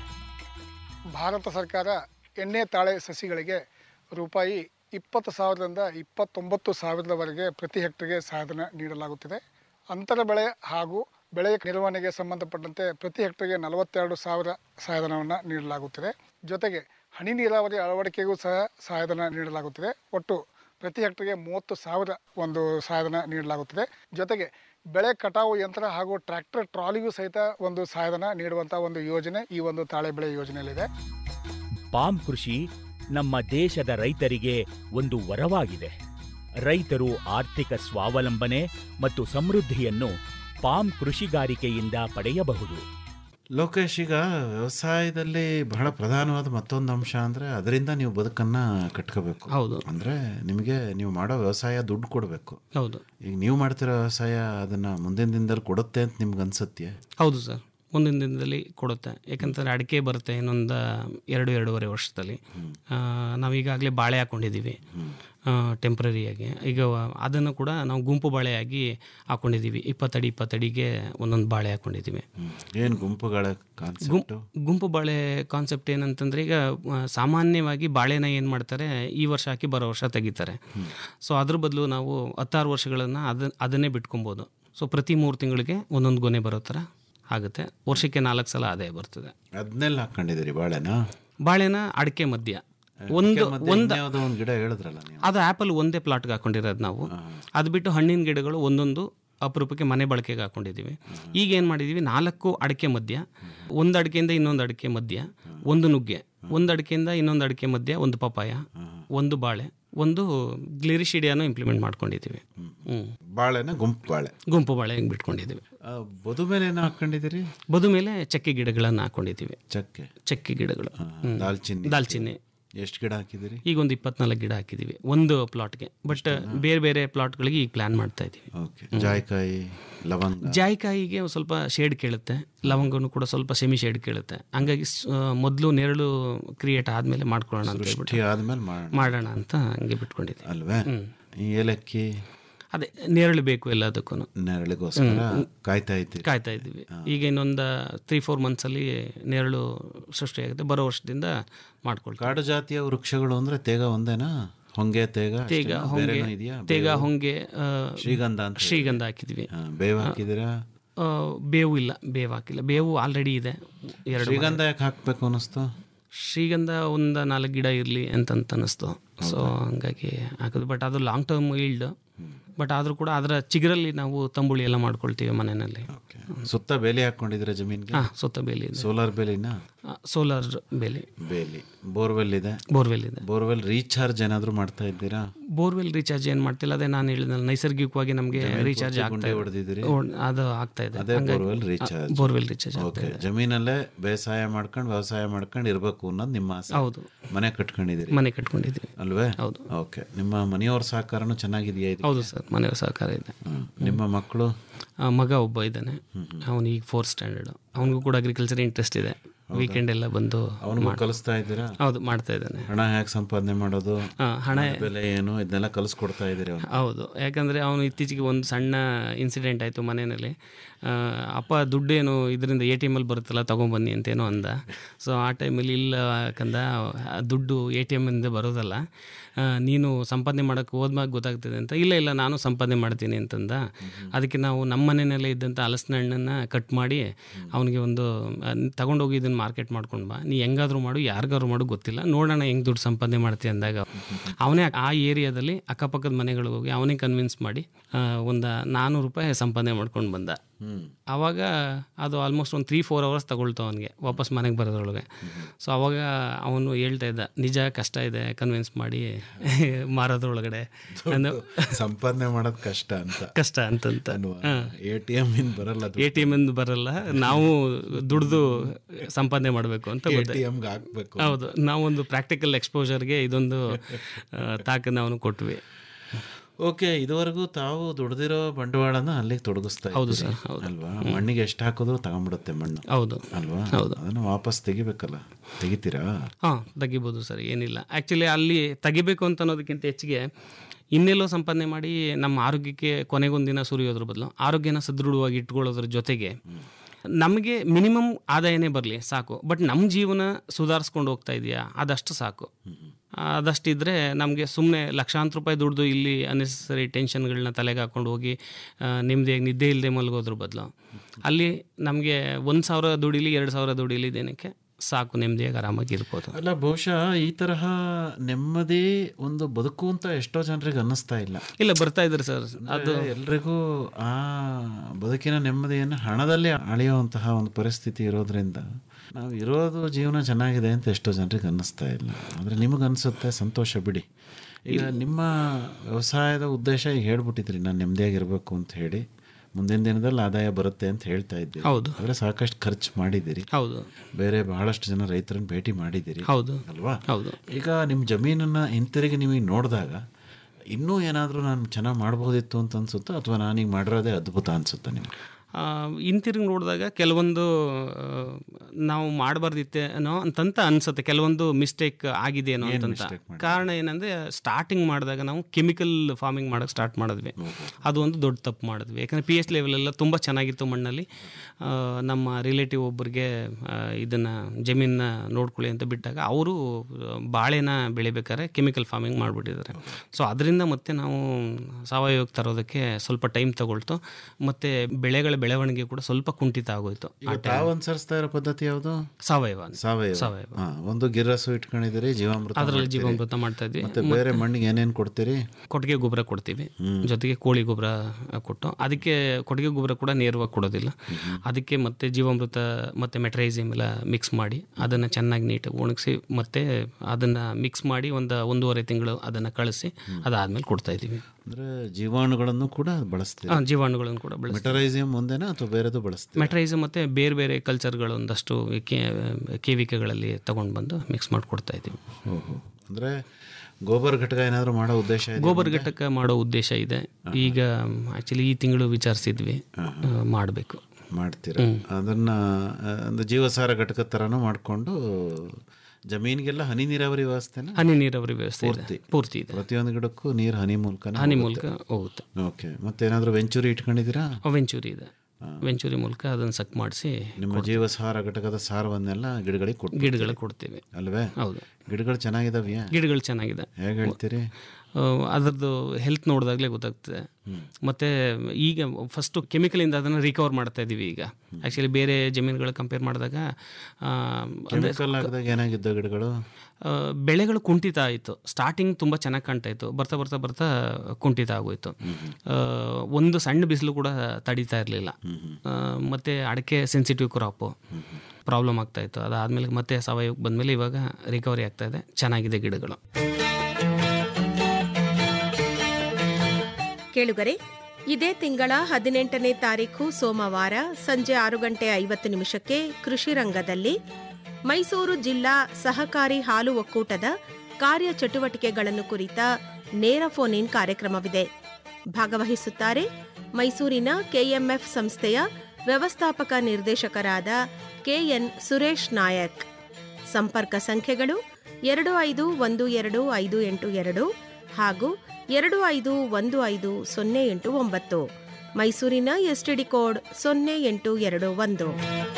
ಭಾರತ ಸರ್ಕಾರ ಎಣ್ಣೆ ತಾಳೆ ಸಸಿಗಳಿಗೆ ರೂಪಾಯಿ ಇಪ್ಪತ್ತು ಸಾವಿರದಿಂದ ಇಪ್ಪತ್ತೊಂಬತ್ತು ಸಾವಿರದವರೆಗೆ ಪ್ರತಿ ಹೆಕ್ಟರ್ಗೆ ಸಹಾಯಧನ ನೀಡಲಾಗುತ್ತಿದೆ ಅಂತರ ಬೆಳೆ ಹಾಗೂ ಬೆಳೆಯ ನಿರ್ವಹಣೆಗೆ ಸಂಬಂಧಪಟ್ಟಂತೆ ಪ್ರತಿ ಹೆಕ್ಟರ್ಗೆ ನಲವತ್ತೆರಡು ಸಾವಿರ ಸಹಾಯಧನವನ್ನು ನೀಡಲಾಗುತ್ತಿದೆ ಜೊತೆಗೆ ಹನಿ ನೀರಾವರಿ ಅಳವಡಿಕೆಗೂ ಸಹ ಸಹಾಯಧನ ನೀಡಲಾಗುತ್ತಿದೆ ಒಟ್ಟು ಪ್ರತಿ ಹೆಕ್ಟರ್ಗೆ ಮೂವತ್ತು ಸಾವಿರ ಒಂದು ಸಹಾಯಧನ ನೀಡಲಾಗುತ್ತಿದೆ ಜೊತೆಗೆ ಬೆಳೆ ಕಟಾವು ಯಂತ್ರ ಹಾಗೂ ಟ್ರ್ಯಾಕ್ಟರ್ ಟ್ರಾಲಿಗೂ ಸಹಿತ ಒಂದು ಸಹಾಯಧನ ನೀಡುವಂಥ ಒಂದು ಯೋಜನೆ ಈ ಒಂದು ತಾಳೆ ಬೆಳೆ ಯೋಜನೆಯಲ್ಲಿದೆ ಪಾಮ್ ಕೃಷಿ ನಮ್ಮ ದೇಶದ ರೈತರಿಗೆ ಒಂದು ವರವಾಗಿದೆ ರೈತರು ಆರ್ಥಿಕ ಸ್ವಾವಲಂಬನೆ ಮತ್ತು ಸಮೃದ್ಧಿಯನ್ನು ಪಾಮ್ ಕೃಷಿಗಾರಿಕೆಯಿಂದ ಪಡೆಯಬಹುದು ಲೋಕೇಶ್ ಈಗ ವ್ಯವಸಾಯದಲ್ಲಿ ಬಹಳ ಪ್ರಧಾನವಾದ ಮತ್ತೊಂದು ಅಂಶ ಅಂದ್ರೆ ಅದರಿಂದ ನೀವು ಬದುಕನ್ನ ಕಟ್ಕೋಬೇಕು ಹೌದು ಅಂದ್ರೆ ನಿಮಗೆ ನೀವು ಮಾಡೋ ವ್ಯವಸಾಯ ದುಡ್ಡು ಕೊಡಬೇಕು ಹೌದು ಈಗ ನೀವು ಮಾಡ್ತಿರೋ ವ್ಯವಸಾಯ ಅದನ್ನ ಮುಂದಿನ ದಿನದಲ್ಲಿ ಕೊಡುತ್ತೆ ಅಂತ ನಿಮ್ಗೆ ಅನ್ಸತ್ಯೆ ಹೌದು ಸರ್ ಮುಂದಿನ ದಿನದಲ್ಲಿ ಕೊಡುತ್ತೆ ಯಾಕಂತಂದರೆ ಅಡಿಕೆ ಬರುತ್ತೆ ಇನ್ನೊಂದು ಎರಡು ಎರಡೂವರೆ ವರ್ಷದಲ್ಲಿ ಆ, ನಾವು ಈಗಾಗಲೇ ಬಾಳೆ ಹಾಕ್ಕೊಂಡಿದ್ದೀವಿ ಟೆಂಪ್ರರಿಯಾಗಿ ಈಗ ಅದನ್ನು ಕೂಡ ನಾವು ಗುಂಪು ಬಾಳೆಯಾಗಿ ಹಾಕ್ಕೊಂಡಿದ್ದೀವಿ ಇಪ್ಪತ್ತಡಿ ಇಪ್ಪತ್ತಡಿಗೆ ಒಂದೊಂದು ಬಾಳೆ ಹಾಕ್ಕೊಂಡಿದ್ದೀವಿ ಏನ್ ಗುಂಪುಗಳ ಗುಂ ಕಾನ್ಸೆಪ್ಟ್ ಗುಂಪು ಬಾಳೆ ಕಾನ್ಸೆಪ್ಟ್ ಏನಂತಂದರೆ ಈಗ ಆ, ಸಾಮಾನ್ಯವಾಗಿ ಬಾಳೆನ ಏನು ಮಾಡ್ತಾರೆ ಈ ವರ್ಷ ಹಾಕಿ ಬರೋ ವರ್ಷ ತೆಗಿತಾರೆ ಸೊ ಅದ್ರ ಬದಲು ನಾವು ಹತ್ತಾರು ವರ್ಷಗಳನ್ನು ಅದ ಅದನ್ನೇ ಬಿಟ್ಕೊಬೋದು ಸೊ ಪ್ರತಿ ಮೂರು ತಿಂಗಳಿಗೆ ಒಂದೊಂದು ಗೊನೆ ಬರೋ ಥರ ಆಗುತ್ತೆ ವರ್ಷಕ್ಕೆ ನಾಲ್ಕು ಸಲ ಆದಾಯ ಬರ್ತದೆ ಅದನ್ನೆಲ್ಲ ಹಾಕೊಂಡಿದ್ದೀರಿ ಬಾಳೆನಾ ಬಾಳೆನ ಅಡಿಕೆ ಮಧ್ಯ ಅಡಿಕೆ ಒಂದು ಮಧ್ಯೆ ಒಂದು ಇನ್ಯಾವುದೋ ಒಂದು ಗಿಡ ಹೇಳಿದ್ರಲ್ಲ ನೀವು ಅದು ಆ್ಯಪಲ್ ಒಂದೇ ಪ್ಲಾಟ್ಗೆ ಹಾಕೊಂಡಿರೋದು ನಾವು ಅದು ಬಿಟ್ಟು ಹಣ್ಣಿನ ಗಿಡಗಳು ಒಂದೊಂದು ಅಪರೂಪಕ್ಕೆ ಮನೆ ಬಳಕೆಗೆ ಹಾಕೊಂಡಿದ್ದೀವಿ ಈಗ ಏನು ಮಾಡಿದ್ದೀವಿ ನಾಲ್ಕು ಅಡಿಕೆ ಮಧ್ಯ ಒಂದು ಅಡಿಕೆಯಿಂದ ಇನ್ನೊಂದು ಅಡಿಕೆ ಮಧ್ಯ ಒಂದು ನುಗ್ಗೆ ಒಂದು ಅಡಿಕೆಯಿಂದ ಇನ್ನೊಂದು ಅಡಿಕೆ ಮಧ್ಯ ಒಂದು ಪಪಾಯ ಒಂದು ಬಾಳೆ ಒಂದು ಗ್ಲಿರಿಶಿಡಿಯಾನು ಇಂಪ್ಲಿಮೆಂಟ್ ಮಾಡ್ಕೊಂಡಿದ್ದೀವಿ ಹ್ಞೂ ಬಾಳೆನ ಗುಂಪು ಬಾಳೆ ಗುಂಪು ಬಾಳೆ ಹಿಂಗೆ ಬಿಟ್ಕೊಂಡಿದ್ದೀವಿ ಆ, ಬದು ಮೇಲೆ ಏನೋ ಹಾಕೊಂಡಿದ್ದೀರಿ ಬದು ಮೇಲೆ ಚಕ್ಕೆ ಗಿಡಗಳನ್ನು ಹಾಕೊಂಡಿದ್ದೀವಿ ಚಕ್ಕೆ ಚಕ್ಕೆ ಗಿಡಗಳು ಹ್ಮ್. ದಾಲ್ಚಿನ್ನಿ ದಾಲ್ಚಿನ್ನಿ ಎಷ್ಟು ಗಿಡ ಹಾಕಿದ್ದೀರಿ ಈಗ ಒಂದು ಇಪ್ಪತ್ನಾಲ್ಕು ಗಿಡ ಹಾಕಿದ್ದೀವಿ ಒಂದು ಪ್ಲಾಟ್ಗೆ ಬಟ್ ಬೇರೆ ಬೇರೆ ಪ್ಲಾಟ್ಗಳಿಗೆ ಈಗ ಪ್ಲಾನ್ ಮಾಡ್ತಾ ಇದ್ದೀವಿ ಓಕೆ ಜಾಯ್ಕಾಯಿ ಲವಂಗ ಜಾಯಿಕಾಯಿಗೆ ಒಂದು ಸ್ವಲ್ಪ ಶೇಡ್ ಕೇಳುತ್ತೆ ಲವಂಗನು ಕೂಡ ಸ್ವಲ್ಪ ಸೆಮಿ ಶೇಡ್ ಕೇಳುತ್ತೆ ಹಂಗಾಗಿ ಮೊದಲು ನೆರಳು ಕ್ರಿಯೇಟ್ ಆದಮೇಲೆ ಮಾಡ್ಕೊಳ್ಳೋಣ ಅಂತ ಸೃಷ್ಟಿ ಹೇಳ್ಬಿಟ್ಟು ಆದ್ಮೇಲೆ ಮಾಡೋಣ ಮಾಡೋಣ ಅಂತ ಹಂಗೆ ಬಿಟ್ಕೊಂಡಿದ್ದೆ ಅಲ್ವೇ ಈ ಏಲಕ್ಕಿ ಅದೇ ನೆರಳು ಬೇಕು ಎಲ್ಲದಕ್ಕೂ ನೆರಳಿಗೋಸ್ಕರ ಕಾಯ್ತಾ ಇದ್ದೀರಿ ಕಾಯ್ತಾ ಇದ್ದೀವಿ ಈಗ ಇನ್ನೊಂದು ತ್ರೀ ಫೋರ್ ಮಂತ್ಸಲ್ಲಿ ನೆರಳು ಸೃಷ್ಟಿಯಾಗುತ್ತೆ ಬರೋ ವರ್ಷದಿಂದ ಮಾಡ್ಕೊಳ್ತೀವಿ ಕಾಡು ಜಾತಿಯ ವೃಕ್ಷಗಳು ಅಂದ್ರೆ ತೇಗ ಒಂದೇನಾ ಹೊಂಗೆ ತೇಗ ತೇಗ ಅಷ್ಟೇನಾ? ಹೊಂಗೆ ಬೇರೆನೂ ಇದೆಯಾ ತೇಗ ಬೇವು? ಹೊಂಗೆ ಆ, ಶ್ರೀಗಂಧ ಅಂತ ಹೇಳಿ. ಶ್ರೀಗಂಧ ಹಾಕಿದ್ವಿ ಹಾ, ಬೇವು ಹಾಕಿದ್ದೀರಾ ಆ, ಬೇವು ಇಲ್ಲ ಬೇವು ಹಾಕಿಲ್ಲ ಬೇವು ಆಲ್ರೆಡಿ ಇದೆ ಎರಡು ಶ್ರೀಗಂಧ ಯಾಕೆ ಹಾಕ್ಬೇಕು ಅನ್ನಿಸ್ತು ಶ್ರೀಗಂಧ ಒಂದು ನಾಲ್ಕು ಗಿಡ ಇರಲಿ ಅಂತಂತ ಅನ್ನಿಸ್ತು ಸೊ ಹಂಗಾಗಿ ಹಾಕಿದ್ವಿ ಬಟ್ ಅದು ಲಾಂಗ್ ಟರ್ಮ್ ಈಲ್ಡ್ ಬಟ್ ಆದರೂ ಕೂಡ ಅದರ ಚಿಗುರಲ್ಲಿ ನಾವು ತಂಬುಳಿ ಎಲ್ಲ ಮಾಡ್ಕೊಳ್ತೀವಿ ಮನೆಯಲ್ಲಿ ಸುತ್ತ ಬೇಲಿ ಹಾಕೊಂಡಿದ್ದೀರಾ ಜಮೀನ್ಗೆ ಹಾಂ ಸುತ್ತ ಬೇಲಿ ಇದೆ ಸೋಲಾರ್ ಬೇಲಿನ ಸೋಲಾರ್ ಬೇಲಿ ಬೇಲಿ ಬೋರ್ವೆಲ್ ಇದೆ ಬೋರ್ವೆಲ್ ಇದೆ ಬೋರ್ವೆಲ್ ರೀಚಾರ್ಜ್ ಏನಾದರೂ ಮಾಡ್ತಾ ಇದ್ದೀರಾ ಬೋರ್ವೆಲ್ ರೀಚಾರ್ಜ್ ಏನು ಮಾಡ್ತಿಲ್ಲ ಅದೇ ನಾನು ಹೇಳಿದ್ನಲ್ಲ ನೈಸರ್ಗಿಕವಾಗಿ ನಮಗೆ ಜಮೀನ್ ರೀಚಾರ್ಜ್ ಪೂರ್ತಿ ಆಗ್ತಾ ಗುಂಡಿ ಇದೆ. ಹೊಡ್ದಿದ್ದೀರಿ? ಓ- ಅದು ಆಗ್ತಾ ಇದೆ ಅದೇ ಹಂಗಾಗಿ- ಬೋರ್ವೆಲ್ ಆ, ರೀಚಾರ್ಜ್ ಬೋರ್ವೆಲ್ ರೀಚಾರ್ಜ್ ಆಗ್ತಾ ಓಕೆ ಇದೆ ಜಮೀನಲ್ಲೇ ಬೇಸಾಯ ಮಾಡ್ಕೊಂಡು ವ್ಯವಸಾಯ ಮಾಡ್ಕೊಂಡು ಇರಬೇಕು ಅನ್ನೋದು ನಿಮ್ಮ ಆಸೆ ಹೌದು. ಮನೆ ಕಟ್ಕೊಂಡಿದ್ದೀರಿ ಮನೆ ಕಟ್ಕೊಂಡಿದ್ದೀವಿ ಅಲ್ವೇ ಹೌದು. ಓಕೆ ನಿಮ್ಮ ಮನೆಯವ್ರ ಸಹಕಾರನೂ ಚೆನ್ನಾಗಿದೆಯಾ ಇದಕ್ಕೆ? ಹೌದು ಸರ್ ಮನೆಯವ್ರ ಸಹಕಾರ ಇದೆ ಹ್ಮ್. ನಿಮ್ಮ ಮಕ್ಕಳು ಆ, ಮಗ ಒಬ್ಬ ಇದ್ದಾನೆ ಅವನು ಈಗ ಫೋರ್ತ್ ಸ್ಟ್ಯಾಂಡರ್ಡ್ ಅವನಿಗೂ ಕೂಡ ಅಗ್ರಿಕಲ್ಚರ್ ಇಂಟ್ರೆಸ್ಟ್ ಇದೆ ವೀಕೆಂಡ್ ಎಲ್ಲ ಬಂದು ಅವನಿಗೂ ಮಾಡ್- ಕಲಿಸ್ತಾ ಇದ್ದೀರಾ ಹೌದು ಮಾಡ್ತಾ ಇದ್ದಾನೆ ಹಣ ಹೇಗೆ ಸಂಪಾದನೆ ಮಾಡೋದು ಹಾ, ಹಣ ಅದ್ರ ಬೆಲೆ ಏನು ಇದನ್ನೆಲ್ಲ ಕಲಿಸ್ಕೊಡ್ತಾ ಇದ್ದೀರಿ ಅವ್ನು ಹೌದು ಯಾಕಂದರೆ ಅವನು ಇತ್ತೀಚೆಗೆ ಒಂದು ಸಣ್ಣ ಇನ್ಸಿಡೆಂಟ್ ಆಯಿತು ಮನೆಯಲ್ಲಿ ಆ, ಅಪ್ಪ ದುಡ್ಡೇನು ಇದರಿಂದ ಎ ಟಿ ಎಮಲ್ಲಿ ಬರುತ್ತಲ್ಲ ತೊಗೊಂಬನ್ನಿ ಅಂತೇನೋ ಅಂದ ಸೊ ಆ ಟೈಮಲ್ಲಿ ಇಲ್ಲ ಕಂದ ಆ ದುಡ್ಡು ಎ ಟಿ ಎಮ್ಮಿಂದ ಬರೋದಲ್ಲ ಆ, ನೀನು ಸಂಪಾದನೆ ಮಾಡೋಕ್ಕೆ ಹೋದ್ಮ್ಯಾಗ ಗೊತ್ತಾಗ್ತದೆ ಅಂತ ಇಲ್ಲ ಇಲ್ಲ ನಾನು ಸಂಪಾದನೆ ಮಾಡ್ತೀನಿ ಅಂತಂದ ಅದಕ್ಕೆ ನಾವು ನಮ್ಮ ಮನೆಯಲ್ಲೇ ಇದ್ದಂಥ ಹಲಸಿನ ಹಣ್ಣನ್ನು ಕಟ್ ಮಾಡಿ ಅವನಿಗೆ ಒಂದು ಆ, ತಗೊಂಡೋಗಿ ಇದನ್ನು ಮಾರ್ಕೆಟ್ ಮಾಡ್ಕೊಂಡು ಬಾ ನೀ ಹೆಂಗಾದ್ರೂ ಮಾಡು ಯಾರಿಗಾದ್ರೂ ಮಾಡು ಗೊತ್ತಿಲ್ಲ ನೋಡೋಣ ಹೆಂಗೆ ದುಡ್ಡು ಸಂಪಾದನೆ ಮಾಡ್ತೀಯ ಅಂದಾಗ ಅವನೇ ಆ ಏರಿಯಾದಲ್ಲಿ ಅಕ್ಕಪಕ್ಕದ ಮನೆಗಳಿಗೆ ಹೋಗಿ ಅವನೇ ಕನ್ವಿನ್ಸ್ ಮಾಡಿ ಆ, ಒಂದು ನಾನ್ನೂರು ರೂಪಾಯಿ ಸಂಪಾದನೆ ಮಾಡ್ಕೊಂಡು ಬಂದ ಆವಾಗ ಅದು ಆಲ್ಮೋಸ್ಟ್ ಒಂದು ತ್ರೀ ಫೋರ್ ಅವರ್ಸ್ ತಗೊಳ್ತು ಅವನಿಗೆ ವಾಪಸ್ ಮನೆಗೆ ಬರೋದ್ರೊಳಗೆ ಸೊ ಅವಾಗ ಅವನು ಹೇಳ್ತಾ ಇದ್ದ ನಿಜ ಕಷ್ಟ ಇದೆ ಕನ್ವಿನ್ಸ್ ಮಾಡಿ ಮಾರೋದ್ರೊಳಗಡೆ ಅಂದು ಸಂಪಾದನೆ ಮಾಡೋದು ಕಷ್ಟ ಅಂತ ಕಷ್ಟ ಅಂತಂತ ಎ ಟಿ ಎಮ್ ಇಂದ ಬರಲ್ಲ ಎ ಟಿ ಎಮ್ ಇಂದ ಬರಲ್ಲ ನಾವು ದುಡ್ದು ಸಂಪಾದನೆ ಮಾಡಬೇಕು ಅಂತ ಗೊತ್ತಾಯ್ತು. ATM ಗೆ ಹಾಕ್ಬೇಕು. ಹೌದು ನಾವೊಂದು ಪ್ರಾಕ್ಟಿಕಲ್ ಎಕ್ಸ್ಪೋಜರ್ಗೆ ಇದೊಂದು ತಾಕನ್ನು ಅವನು ಕೊಟ್ವಿ ಓಕೆ ಇದುವರೆಗೂ ತಾವು ದುಡ್ದಿರೋ ಬಂಡವಾಳನ ಅಲ್ಲಿಗೆ ತೊಡಗಿಸ್ತಾ ಹೌದು ಇದ್ದೀರಿ. ಸರ್, ಹೌದು. ಅಲ್ವಾ ಮಣ್ಣಿಗೆ ಎಷ್ಟು ಹಾಕಿದ್ರು ತಗೊಂಡ್ಬಿಡುತ್ತೆ ಮಣ್ಣು ಹೌದು ಅಲ್ವಾ ಹೌದು. ಅದನ್ನು ವಾಪಸ್ ತೆಗಿಬೇಕಲ್ಲ ತೆಗಿತೀರಾ ಹಾಂ ತೆಗಿಬೋದು ಸರ್ ಏನಿಲ್ಲ ಆ್ಯಕ್ಚುಲಿ ಅಲ್ಲಿ ತೆಗಿಬೇಕು ಅಂತ ಅನ್ನೋದಕ್ಕಿಂತ ಹೆಚ್ಚಿಗೆ ಇನ್ನೆಲ್ಲೋ ಸಂಪಾದನೆ ಮಾಡಿ ನಮ್ಮ ಆರೋಗ್ಯಕ್ಕೆ ಕೊನೆಗೊಂದಿನ ಸುರಿಯೋದ್ರ ಬದಲು ಆರೋಗ್ಯನ ಸದೃಢವಾಗಿ ಇಟ್ಕೊಳ್ಳೋದ್ರ ಜೊತೆಗೆ ನಮಗೆ ಮಿನಿಮಮ್ ಆದಾಯನೇ ಬರಲಿ ಸಾಕು ಬಟ್ ನಮ್ಮ ಜೀವನ ಸುಧಾರಿಸ್ಕೊಂಡು ಹೋಗ್ತಾ ಇದೆಯಾ ಅದಷ್ಟು ಸಾಕು ಅದಷ್ಟಿದ್ರೆ ನಮಗೆ ಸುಮ್ಮನೆ ಲಕ್ಷಾಂತರ ರೂಪಾಯಿ ದುಡ್ದು ಇಲ್ಲಿ ಅನ್ನೆಸರಿ ಟೆನ್ಷನ್ಗಳನ್ನ ತಲೆಗೆ ಹಾಕೊಂಡು ಹೋಗಿ ಆ, ನೆಮ್ಮದಿಯಾಗಿ ನಿದ್ದೆ ಇಲ್ಲದೆ ಮಲಗೋದ್ರ ಬದಲು ಅಲ್ಲಿ ನಮಗೆ ಒಂದು ಸಾವಿರ ದುಡಿಲಿ ಎರಡು ಸಾವಿರ ದುಡಿಲಿ ದಿನಕ್ಕೆ ಸಾಕು ನೆಮ್ಮದಿಯಾಗಿ ಆರಾಮಾಗಿ ಇರ್ಬೋದು ಅಲ್ಲ ಬಹುಶಃ ಈ ತರಹ ನೆಮ್ಮದಿ ಒಂದು ಬದುಕು ಅಂತ ಎಷ್ಟೋ ಜನರಿಗೆ ಅನ್ನಿಸ್ತಾ ಇಲ್ಲ ಇಲ್ಲ ಬರ್ತಾ ಇದ್ದಾರೆ ಸರ್ ಅದು ಎಲ್ರಿಗೂ ಆ ಬದುಕಿನ ನೆಮ್ಮದಿಯನ್ನು ಹಣದಲ್ಲಿ ಅಳೆಯುವಂತಹ ಒಂದು ಪರಿಸ್ಥಿತಿ ಇರೋದ್ರಿಂದ ನಾವು ಇರೋದು ಜೀವನ ಚೆನ್ನಾಗಿದೆ ಅಂತ ಎಷ್ಟೋ ಜನರಿಗೆ ಅನ್ನಿಸ್ತಾ ಇಲ್ಲ ಆದರೆ ನಿಮಗೆ ಅನಿಸುತ್ತೆ ಸಂತೋಷ ಬಿಡಿ ಈಗ ನಿಮ್ಮ ವ್ಯವಸಾಯದ ಉದ್ದೇಶ ಈಗ ಹೇಳ್ಬಿಟ್ಟಿದ್ರಿ ನಾನು ನೆಮ್ಮದಿಯಾಗಿರ್ಬೇಕು ಅಂತ ಹೇಳಿ ಮುಂದಿನ ದಿನದಲ್ಲಿ ಆದಾಯ ಬರುತ್ತೆ ಅಂತ ಹೇಳ್ತಾ ಇದ್ದೀರಿ ಹೌದು. ಆದರೆ ಸಾಕಷ್ಟು ಖರ್ಚು ಮಾಡಿದ್ದೀರಿ ಹೌದು ಬೇರೆ ಬಹಳಷ್ಟು ಜನ ರೈತರನ್ನ ಭೇಟಿ ಮಾಡಿದ್ದೀರಿ ಹೌದು. ಅಲ್ವಾ ಹೌದು. ಈಗ ನಿಮ್ಮ ಜಮೀನನ್ನು ಹಿಂತಿರುಗಿ ನೀವು ಈಗ ನೋಡಿದಾಗ ಇನ್ನೂ ಏನಾದರೂ ನಾನು ಚೆನ್ನಾಗಿ ಮಾಡ್ಬೋದಿತ್ತು ಅಂತ ಅನ್ಸುತ್ತಾ ಅಥವಾ ನಾನೀಗ ಮಾಡಿರೋದೇ ಅದ್ಭುತ ಅನ್ಸುತ್ತಾ ನಿಮ್ಗೆ ಹಿಂತಿರುಗಿ ನೋಡಿದಾಗ ಕೆಲವೊಂದು ಆ, ನಾವು ಮಾಡಬಾರ್ದಿತ್ತೆ ಅನ್ನೋ ಅಂತಂತ ಅನ್ಸುತ್ತೆ ಕೆಲವೊಂದು ಮಿಸ್ಟೇಕ್ ಆಗಿದೆಯೇನೋ ಏನ್ ಅಂತಂತ mistake ಮಾಡಿದ್ರಿ? ಕಾರಣ ಏನಂದ್ರೆ ಸ್ಟಾರ್ಟಿಂಗ್ ಮಾಡಿದಾಗ ನಾವು ಕೆಮಿಕಲ್ ಫಾರ್ಮಿಂಗ್ ಮಾಡೋಕೆ ಸ್ಟಾರ್ಟ್ ಮಾಡಿದ್ವಿ ಅದು ಒಂದು ದೊಡ್ಡ ತಪ್ಪು ಮಾಡಿದ್ವಿ ಯಾಕಂದರೆ ಪಿ ಎಚ್ ಲೆವೆಲ್ ಎಲ್ಲ ತುಂಬ ಚೆನ್ನಾಗಿತ್ತು ಮಣ್ಣಲ್ಲಿ ಆ, ನಮ್ಮ ರಿಲೇಟಿವ್ ಒಬ್ಬರಿಗೆ ಇದನ್ನು ಜಮೀನ ನೋಡ್ಕೊಳ್ಳಿ ಅಂತ ಬಿಟ್ಟಾಗ ಅವರು ಬಾಳೆನ ಬೆಳಿಬೇಕಾದ್ರೆ ಕೆಮಿಕಲ್ ಫಾರ್ಮಿಂಗ್ ಮಾಡಿಬಿಟ್ಟಿದ್ದಾರೆ ಸೊ ಅದರಿಂದ ಮತ್ತೆ ನಾವು ಸಾವಯವಕ್ಕೆ ತರೋದಕ್ಕೆ ಸ್ವಲ್ಪ ಟೈಮ್ ತಗೊಳ್ತು ಮತ್ತು ಬೆಳೆಗಳ ಬೆಳವಣಿಗೆ ಕೂಡ ಸ್ವಲ್ಪ ಕುಂಠಿತ ಆಗೋಯ್ತು ಈಗ ತಾವು ಅನುಸರಿಸ್ತಾ ಇರೋ ಪದ್ಧತಿ ಯಾವುದು ಸಾವಯವ ಅಂತ. ಸಾವಯವ ಸಾವಯವ. ಹಾ, ಒಂದು ಗಿರ್ರಸು ಇಟ್ಕೊಂಡಿದ್ದೀರಿ ಜೀವಾಮೃತ ಅದರಲ್ಲಿ ಮಾಡ್ತೀರಿ. ಜೀವಾಮೃತ ಮಾಡ್ತಾ ಇದ್ವಿ ಮತ್ತೆ ಬೇರೆ ಮಣ್ಣಿಗೆ ಏನೇನು ಕೊಡ್ತೀರಿ ಕೊಟ್ಟಿಗೆ ಗೊಬ್ಬರ ಕೊಡ್ತೀವಿ ಜೊತೆಗೆ ಕೋಳಿ ಗೊಬ್ಬರ ಕೊಟ್ಟು ಅದಕ್ಕೆ ಕೊಟ್ಟಿಗೆ ಗೊಬ್ಬರ ಕೂಡ ನೇರವಾಗಿ ಕೊಡೋದಿಲ್ಲ ಅದಕ್ಕೆ ಮತ್ತೆ ಜೀವಾಮೃತ ಮತ್ತೆ ಮೆಟ್ರೈಸಿಮ್ ಎಲ್ಲ ಮಿಕ್ಸ್ ಮಾಡಿ ಅದನ್ನು ಚೆನ್ನಾಗಿ ನೀಟಾಗಿ ಒಣಗಿಸಿ ಮತ್ತೆ ಅದನ್ನು ಮಿಕ್ಸ್ ಮಾಡಿ ಒಂದು ಒಂದೂವರೆ ತಿಂಗಳು ಅದನ್ನು ಕಳಿಸಿ ಅದಾದ್ಮೇಲೆ ಕೊಡ್ತಾ ಇದ್ದೀವಿ ಅಂದ್ರೆ ಜೀವಾಣುಗಳನ್ನು ಕೂಡ ಬಳಸ್ತೀರಿ ಆ, ಜೀವಾಣುಗಳನ್ನು ಕೂಡ ಬಳಸ್ತೀವಿ ಮೆಟರೈಸಿಯಂ ಒಂದೇನಾ ಅಥವಾ ಬೇರೆದು ಬಳಸ್ತೀರಿ ಮೆಟ್ರೈಸ್ ಮತ್ತು ಬೇರೆ ಬೇರೆ ಕಲ್ಚರ್ಗಳು ಒಂದಷ್ಟು ಕೆ ಕೇವಿಕೆಗಳಲ್ಲಿ ತಗೊಂಡು ಬಂದು ಮಿಕ್ಸ್ ಮಾಡಿ ಕೊಡ್ತಾ ಇದ್ದೀವಿ ಓಹೋ ಅಂದ್ರೆ ಗೋಬರ್ ಘಟಕ ಏನಾದರೂ ಮಾಡೋ ಉದ್ದೇಶ ಇದೆ ಗೋಬರ್ ಘಟಕ ಮಾಡೋ ಉದ್ದೇಶ ಇದೆ ಈಗ ಆ್ಯಕ್ಚುಲಿ ಈ ತಿಂಗಳು ವಿಚಾರಿಸಿದ್ವಿ ಮಾಡಬೇಕು ಮಾಡ್ತೀರಾ ಅದನ್ನ ಆ, ಒಂದು ಜೀವಸಾರ ಘಟಕದ ಥರನೂ ಮಾಡಿಕೊಂಡು ಜಮೀನಿಗೆಲ್ಲ ಹನಿ ನೀರಾವರಿ ವ್ಯವಸ್ಥೆನ ಹನಿ ನೀರಾವರಿ ವ್ಯವಸ್ಥೆ ಇದೆ. ಪೂರ್ತಿ ಪೂರ್ತಿ ಇದೆ ಪ್ರತಿಯೊಂದು ಗಿಡಕ್ಕೂ ನೀರು ಹನಿ ಮೂಲಕ ಹನಿ ಮೂಲಕ ಹೋಗುತ್ತೆ ಓಕೆ ಮತ್ತೇನಾದರೂ ವೆಂಚೂರಿ ಇಟ್ಕೊಂಡಿದ್ದೀರಾ ವೆಂಚೂರಿ ಇದೆ ವೆಂಚೂರಿ ಮೂಲಕ ಅದನ್ನು ಸಕ್ ಮಾಡಿಸಿ ನಿಮ್ಮ ಜೀವಸಾರ ಘಟಕದ ಸಾರವನ್ನೆಲ್ಲ ಗಿಡಗಳಿಗೆ ಕೊಟ್ಟು ಗಿಡಗಳಿಗೆ ಕೊಡ್ತೀವಿ ಅಲ್ವೇ ಹೌದು ಗಿಡಗಳು ಚೆನ್ನಾಗಿದಾವ್ಯಾ ಗಿಡಗಳು ಚೆನ್ನಾಗಿದೆ ಹೇಗೆ ಹೇಳ್ತೀರಿ ಆ, ಅದರದ್ದು ಹೆಲ್ತ್ ನೋಡಿದಾಗಲೇ ಗೊತ್ತಾಗ್ತದೆ ಮತ್ತು ಈಗ ಫಸ್ಟು ಕೆಮಿಕಲಿಂದ ಅದನ್ನು ರಿಕವರ್ ಮಾಡ್ತಾ ಇದ್ದೀವಿ ಈಗ ಆ್ಯಕ್ಚುಲಿ ಬೇರೆ ಜಮೀನುಗಳು ಕಂಪೇರ್ ಮಾಡಿದಾಗ ಆ, ಅಂದ್ರೆ ಕೆಮಿಕಲ್ ಹಾಕಿದಾಗ ಏನಾಗಿದ್ದ ಗಿಡಗಳು ಆ, ಬೆಳೆಗಳು ಕುಂಠಿತ ಆಯಿತು ಸ್ಟಾರ್ಟಿಂಗ್ ತುಂಬ ಚೆನ್ನಾಗಿ ಕಾಣ್ತಾ ಇತ್ತು ಬರ್ತಾ ಬರ್ತಾ ಬರ್ತಾ ಕುಂಠಿತ ಆಗೋಯ್ತು ಆ, ಒಂದು ಸಣ್ಣ ಬಿಸಿಲು ಕೂಡ ತಡೀತಾ ಇರಲಿಲ್ಲ ಮತ್ತು ಅಡಿಕೆ ಸೆನ್ಸಿಟಿವ್ ಕ್ರಾಪು ಪ್ರಾಬ್ಲಮ್ ಆಗ್ತಾ ಇತ್ತು ಅದಾದಮೇಲೆ ಮತ್ತೆ ಸಾವಯವಕ್ಕೆ ಬಂದಮೇಲೆ ಇವಾಗ ರಿಕವರಿ ಆಗ್ತಾ ಇದೆ ಚೆನ್ನಾಗಿದೆ ಗಿಡಗಳು ಕೇಳುಗರೆ ಇದೇ ತಿಂಗಳ ಹದಿನೆಂಟನೇ ತಾರೀಖು ಸೋಮವಾರ ಸಂಜೆ ಆರು ಗಂಟೆ ಐವತ್ತು ನಿಮಿಷಕ್ಕೆ ಕೃಷಿ ರಂಗದಲ್ಲಿ ಮೈಸೂರು ಜಿಲ್ಲಾ ಸಹಕಾರಿ ಹಾಲು ಒಕ್ಕೂಟದ ಕಾರ್ಯಚಟುವಟಿಕೆಗಳನ್ನು ಕುರಿತ ನೇರ ಫೋನ್ ಇನ್ ಕಾರ್ಯಕ್ರಮವಿದೆ ಭಾಗವಹಿಸುತ್ತಾರೆ ಮೈಸೂರಿನ ಕೆಎಂಎಫ್ ಸಂಸ್ಥೆಯ ವ್ಯವಸ್ಥಾಪಕ ನಿರ್ದೇಶಕರಾದ ಕೆಎನ್ ಸುರೇಶ್ ನಾಯಕ್ ಸಂಪರ್ಕ ಸಂಖ್ಯೆಗಳು ಎರಡು ಐದು ಒಂದು ಎರಡು ಐದು ಎಂಟು ಎರಡು ಹಾಗೂ ಎರಡು ಐದು ಒಂದು ಐದು ಸೊನ್ನೆ ಎಂಟು ಒಂಬತ್ತು ಮೈಸೂರಿನ ಎಸ್ಟಿಡಿ ಕೋಡ್ ಸೊನ್ನೆ ಎಂಟು ಎರಡು ಒಂದು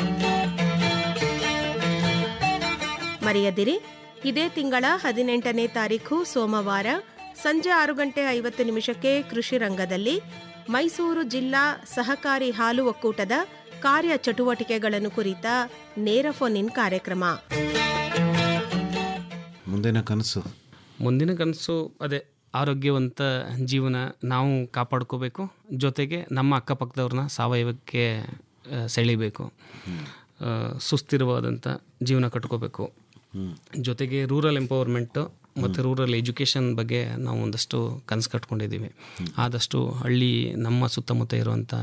ಮರೆಯದಿರಿ ಇದೇ ತಿಂಗಳ ಹದಿನೆಂಟನೇ ತಾರೀಖು ಸೋಮವಾರ ಸಂಜೆ ಆರು ಗಂಟೆ ಐವತ್ತು ನಿಮಿಷಕ್ಕೆ ಕೃಷಿ ರಂಗದಲ್ಲಿ ಮೈಸೂರು ಜಿಲ್ಲಾ ಸಹಕಾರಿ ಹಾಲು ಒಕ್ಕೂಟದ ಕಾರ್ಯ ಚಟುವಟಿಕೆಗಳನ್ನು ಕುರಿತ ನೇರ ಫೋನ್ ಇನ್ ಕಾರ್ಯಕ್ರಮ ಮುಂದಿನ ಕನಸು ಮುಂದಿನ ಕನಸು ಅದೇ ಆರೋಗ್ಯವಂತ ಜೀವನ ನಾವು ಕಾಪಾಡ್ಕೋಬೇಕು ಜೊತೆಗೆ ನಮ್ಮ ಅಕ್ಕಪಕ್ಕದವ್ರನ್ನ ಸಾವಯವಕ್ಕೆ ಆ, ಸೆಳಿಬೇಕು ಆ, ಸುಸ್ಥಿರವಾದಂಥ ಜೀವನ ಕಟ್ಕೋಬೇಕು ಜೊತೆಗೆ ರೂರಲ್ ಎಂಪವರ್ಮೆಂಟು ಮತ್ತು ರೂರಲ್ ಎಜುಕೇಷನ್ ಬಗ್ಗೆ ನಾವು ಒಂದಷ್ಟು ಕನಸು ಕಟ್ಕೊಂಡಿದ್ದೀವಿ ಆದಷ್ಟು ಹಳ್ಳಿ ನಮ್ಮ ಸುತ್ತಮುತ್ತ ಇರುವಂಥ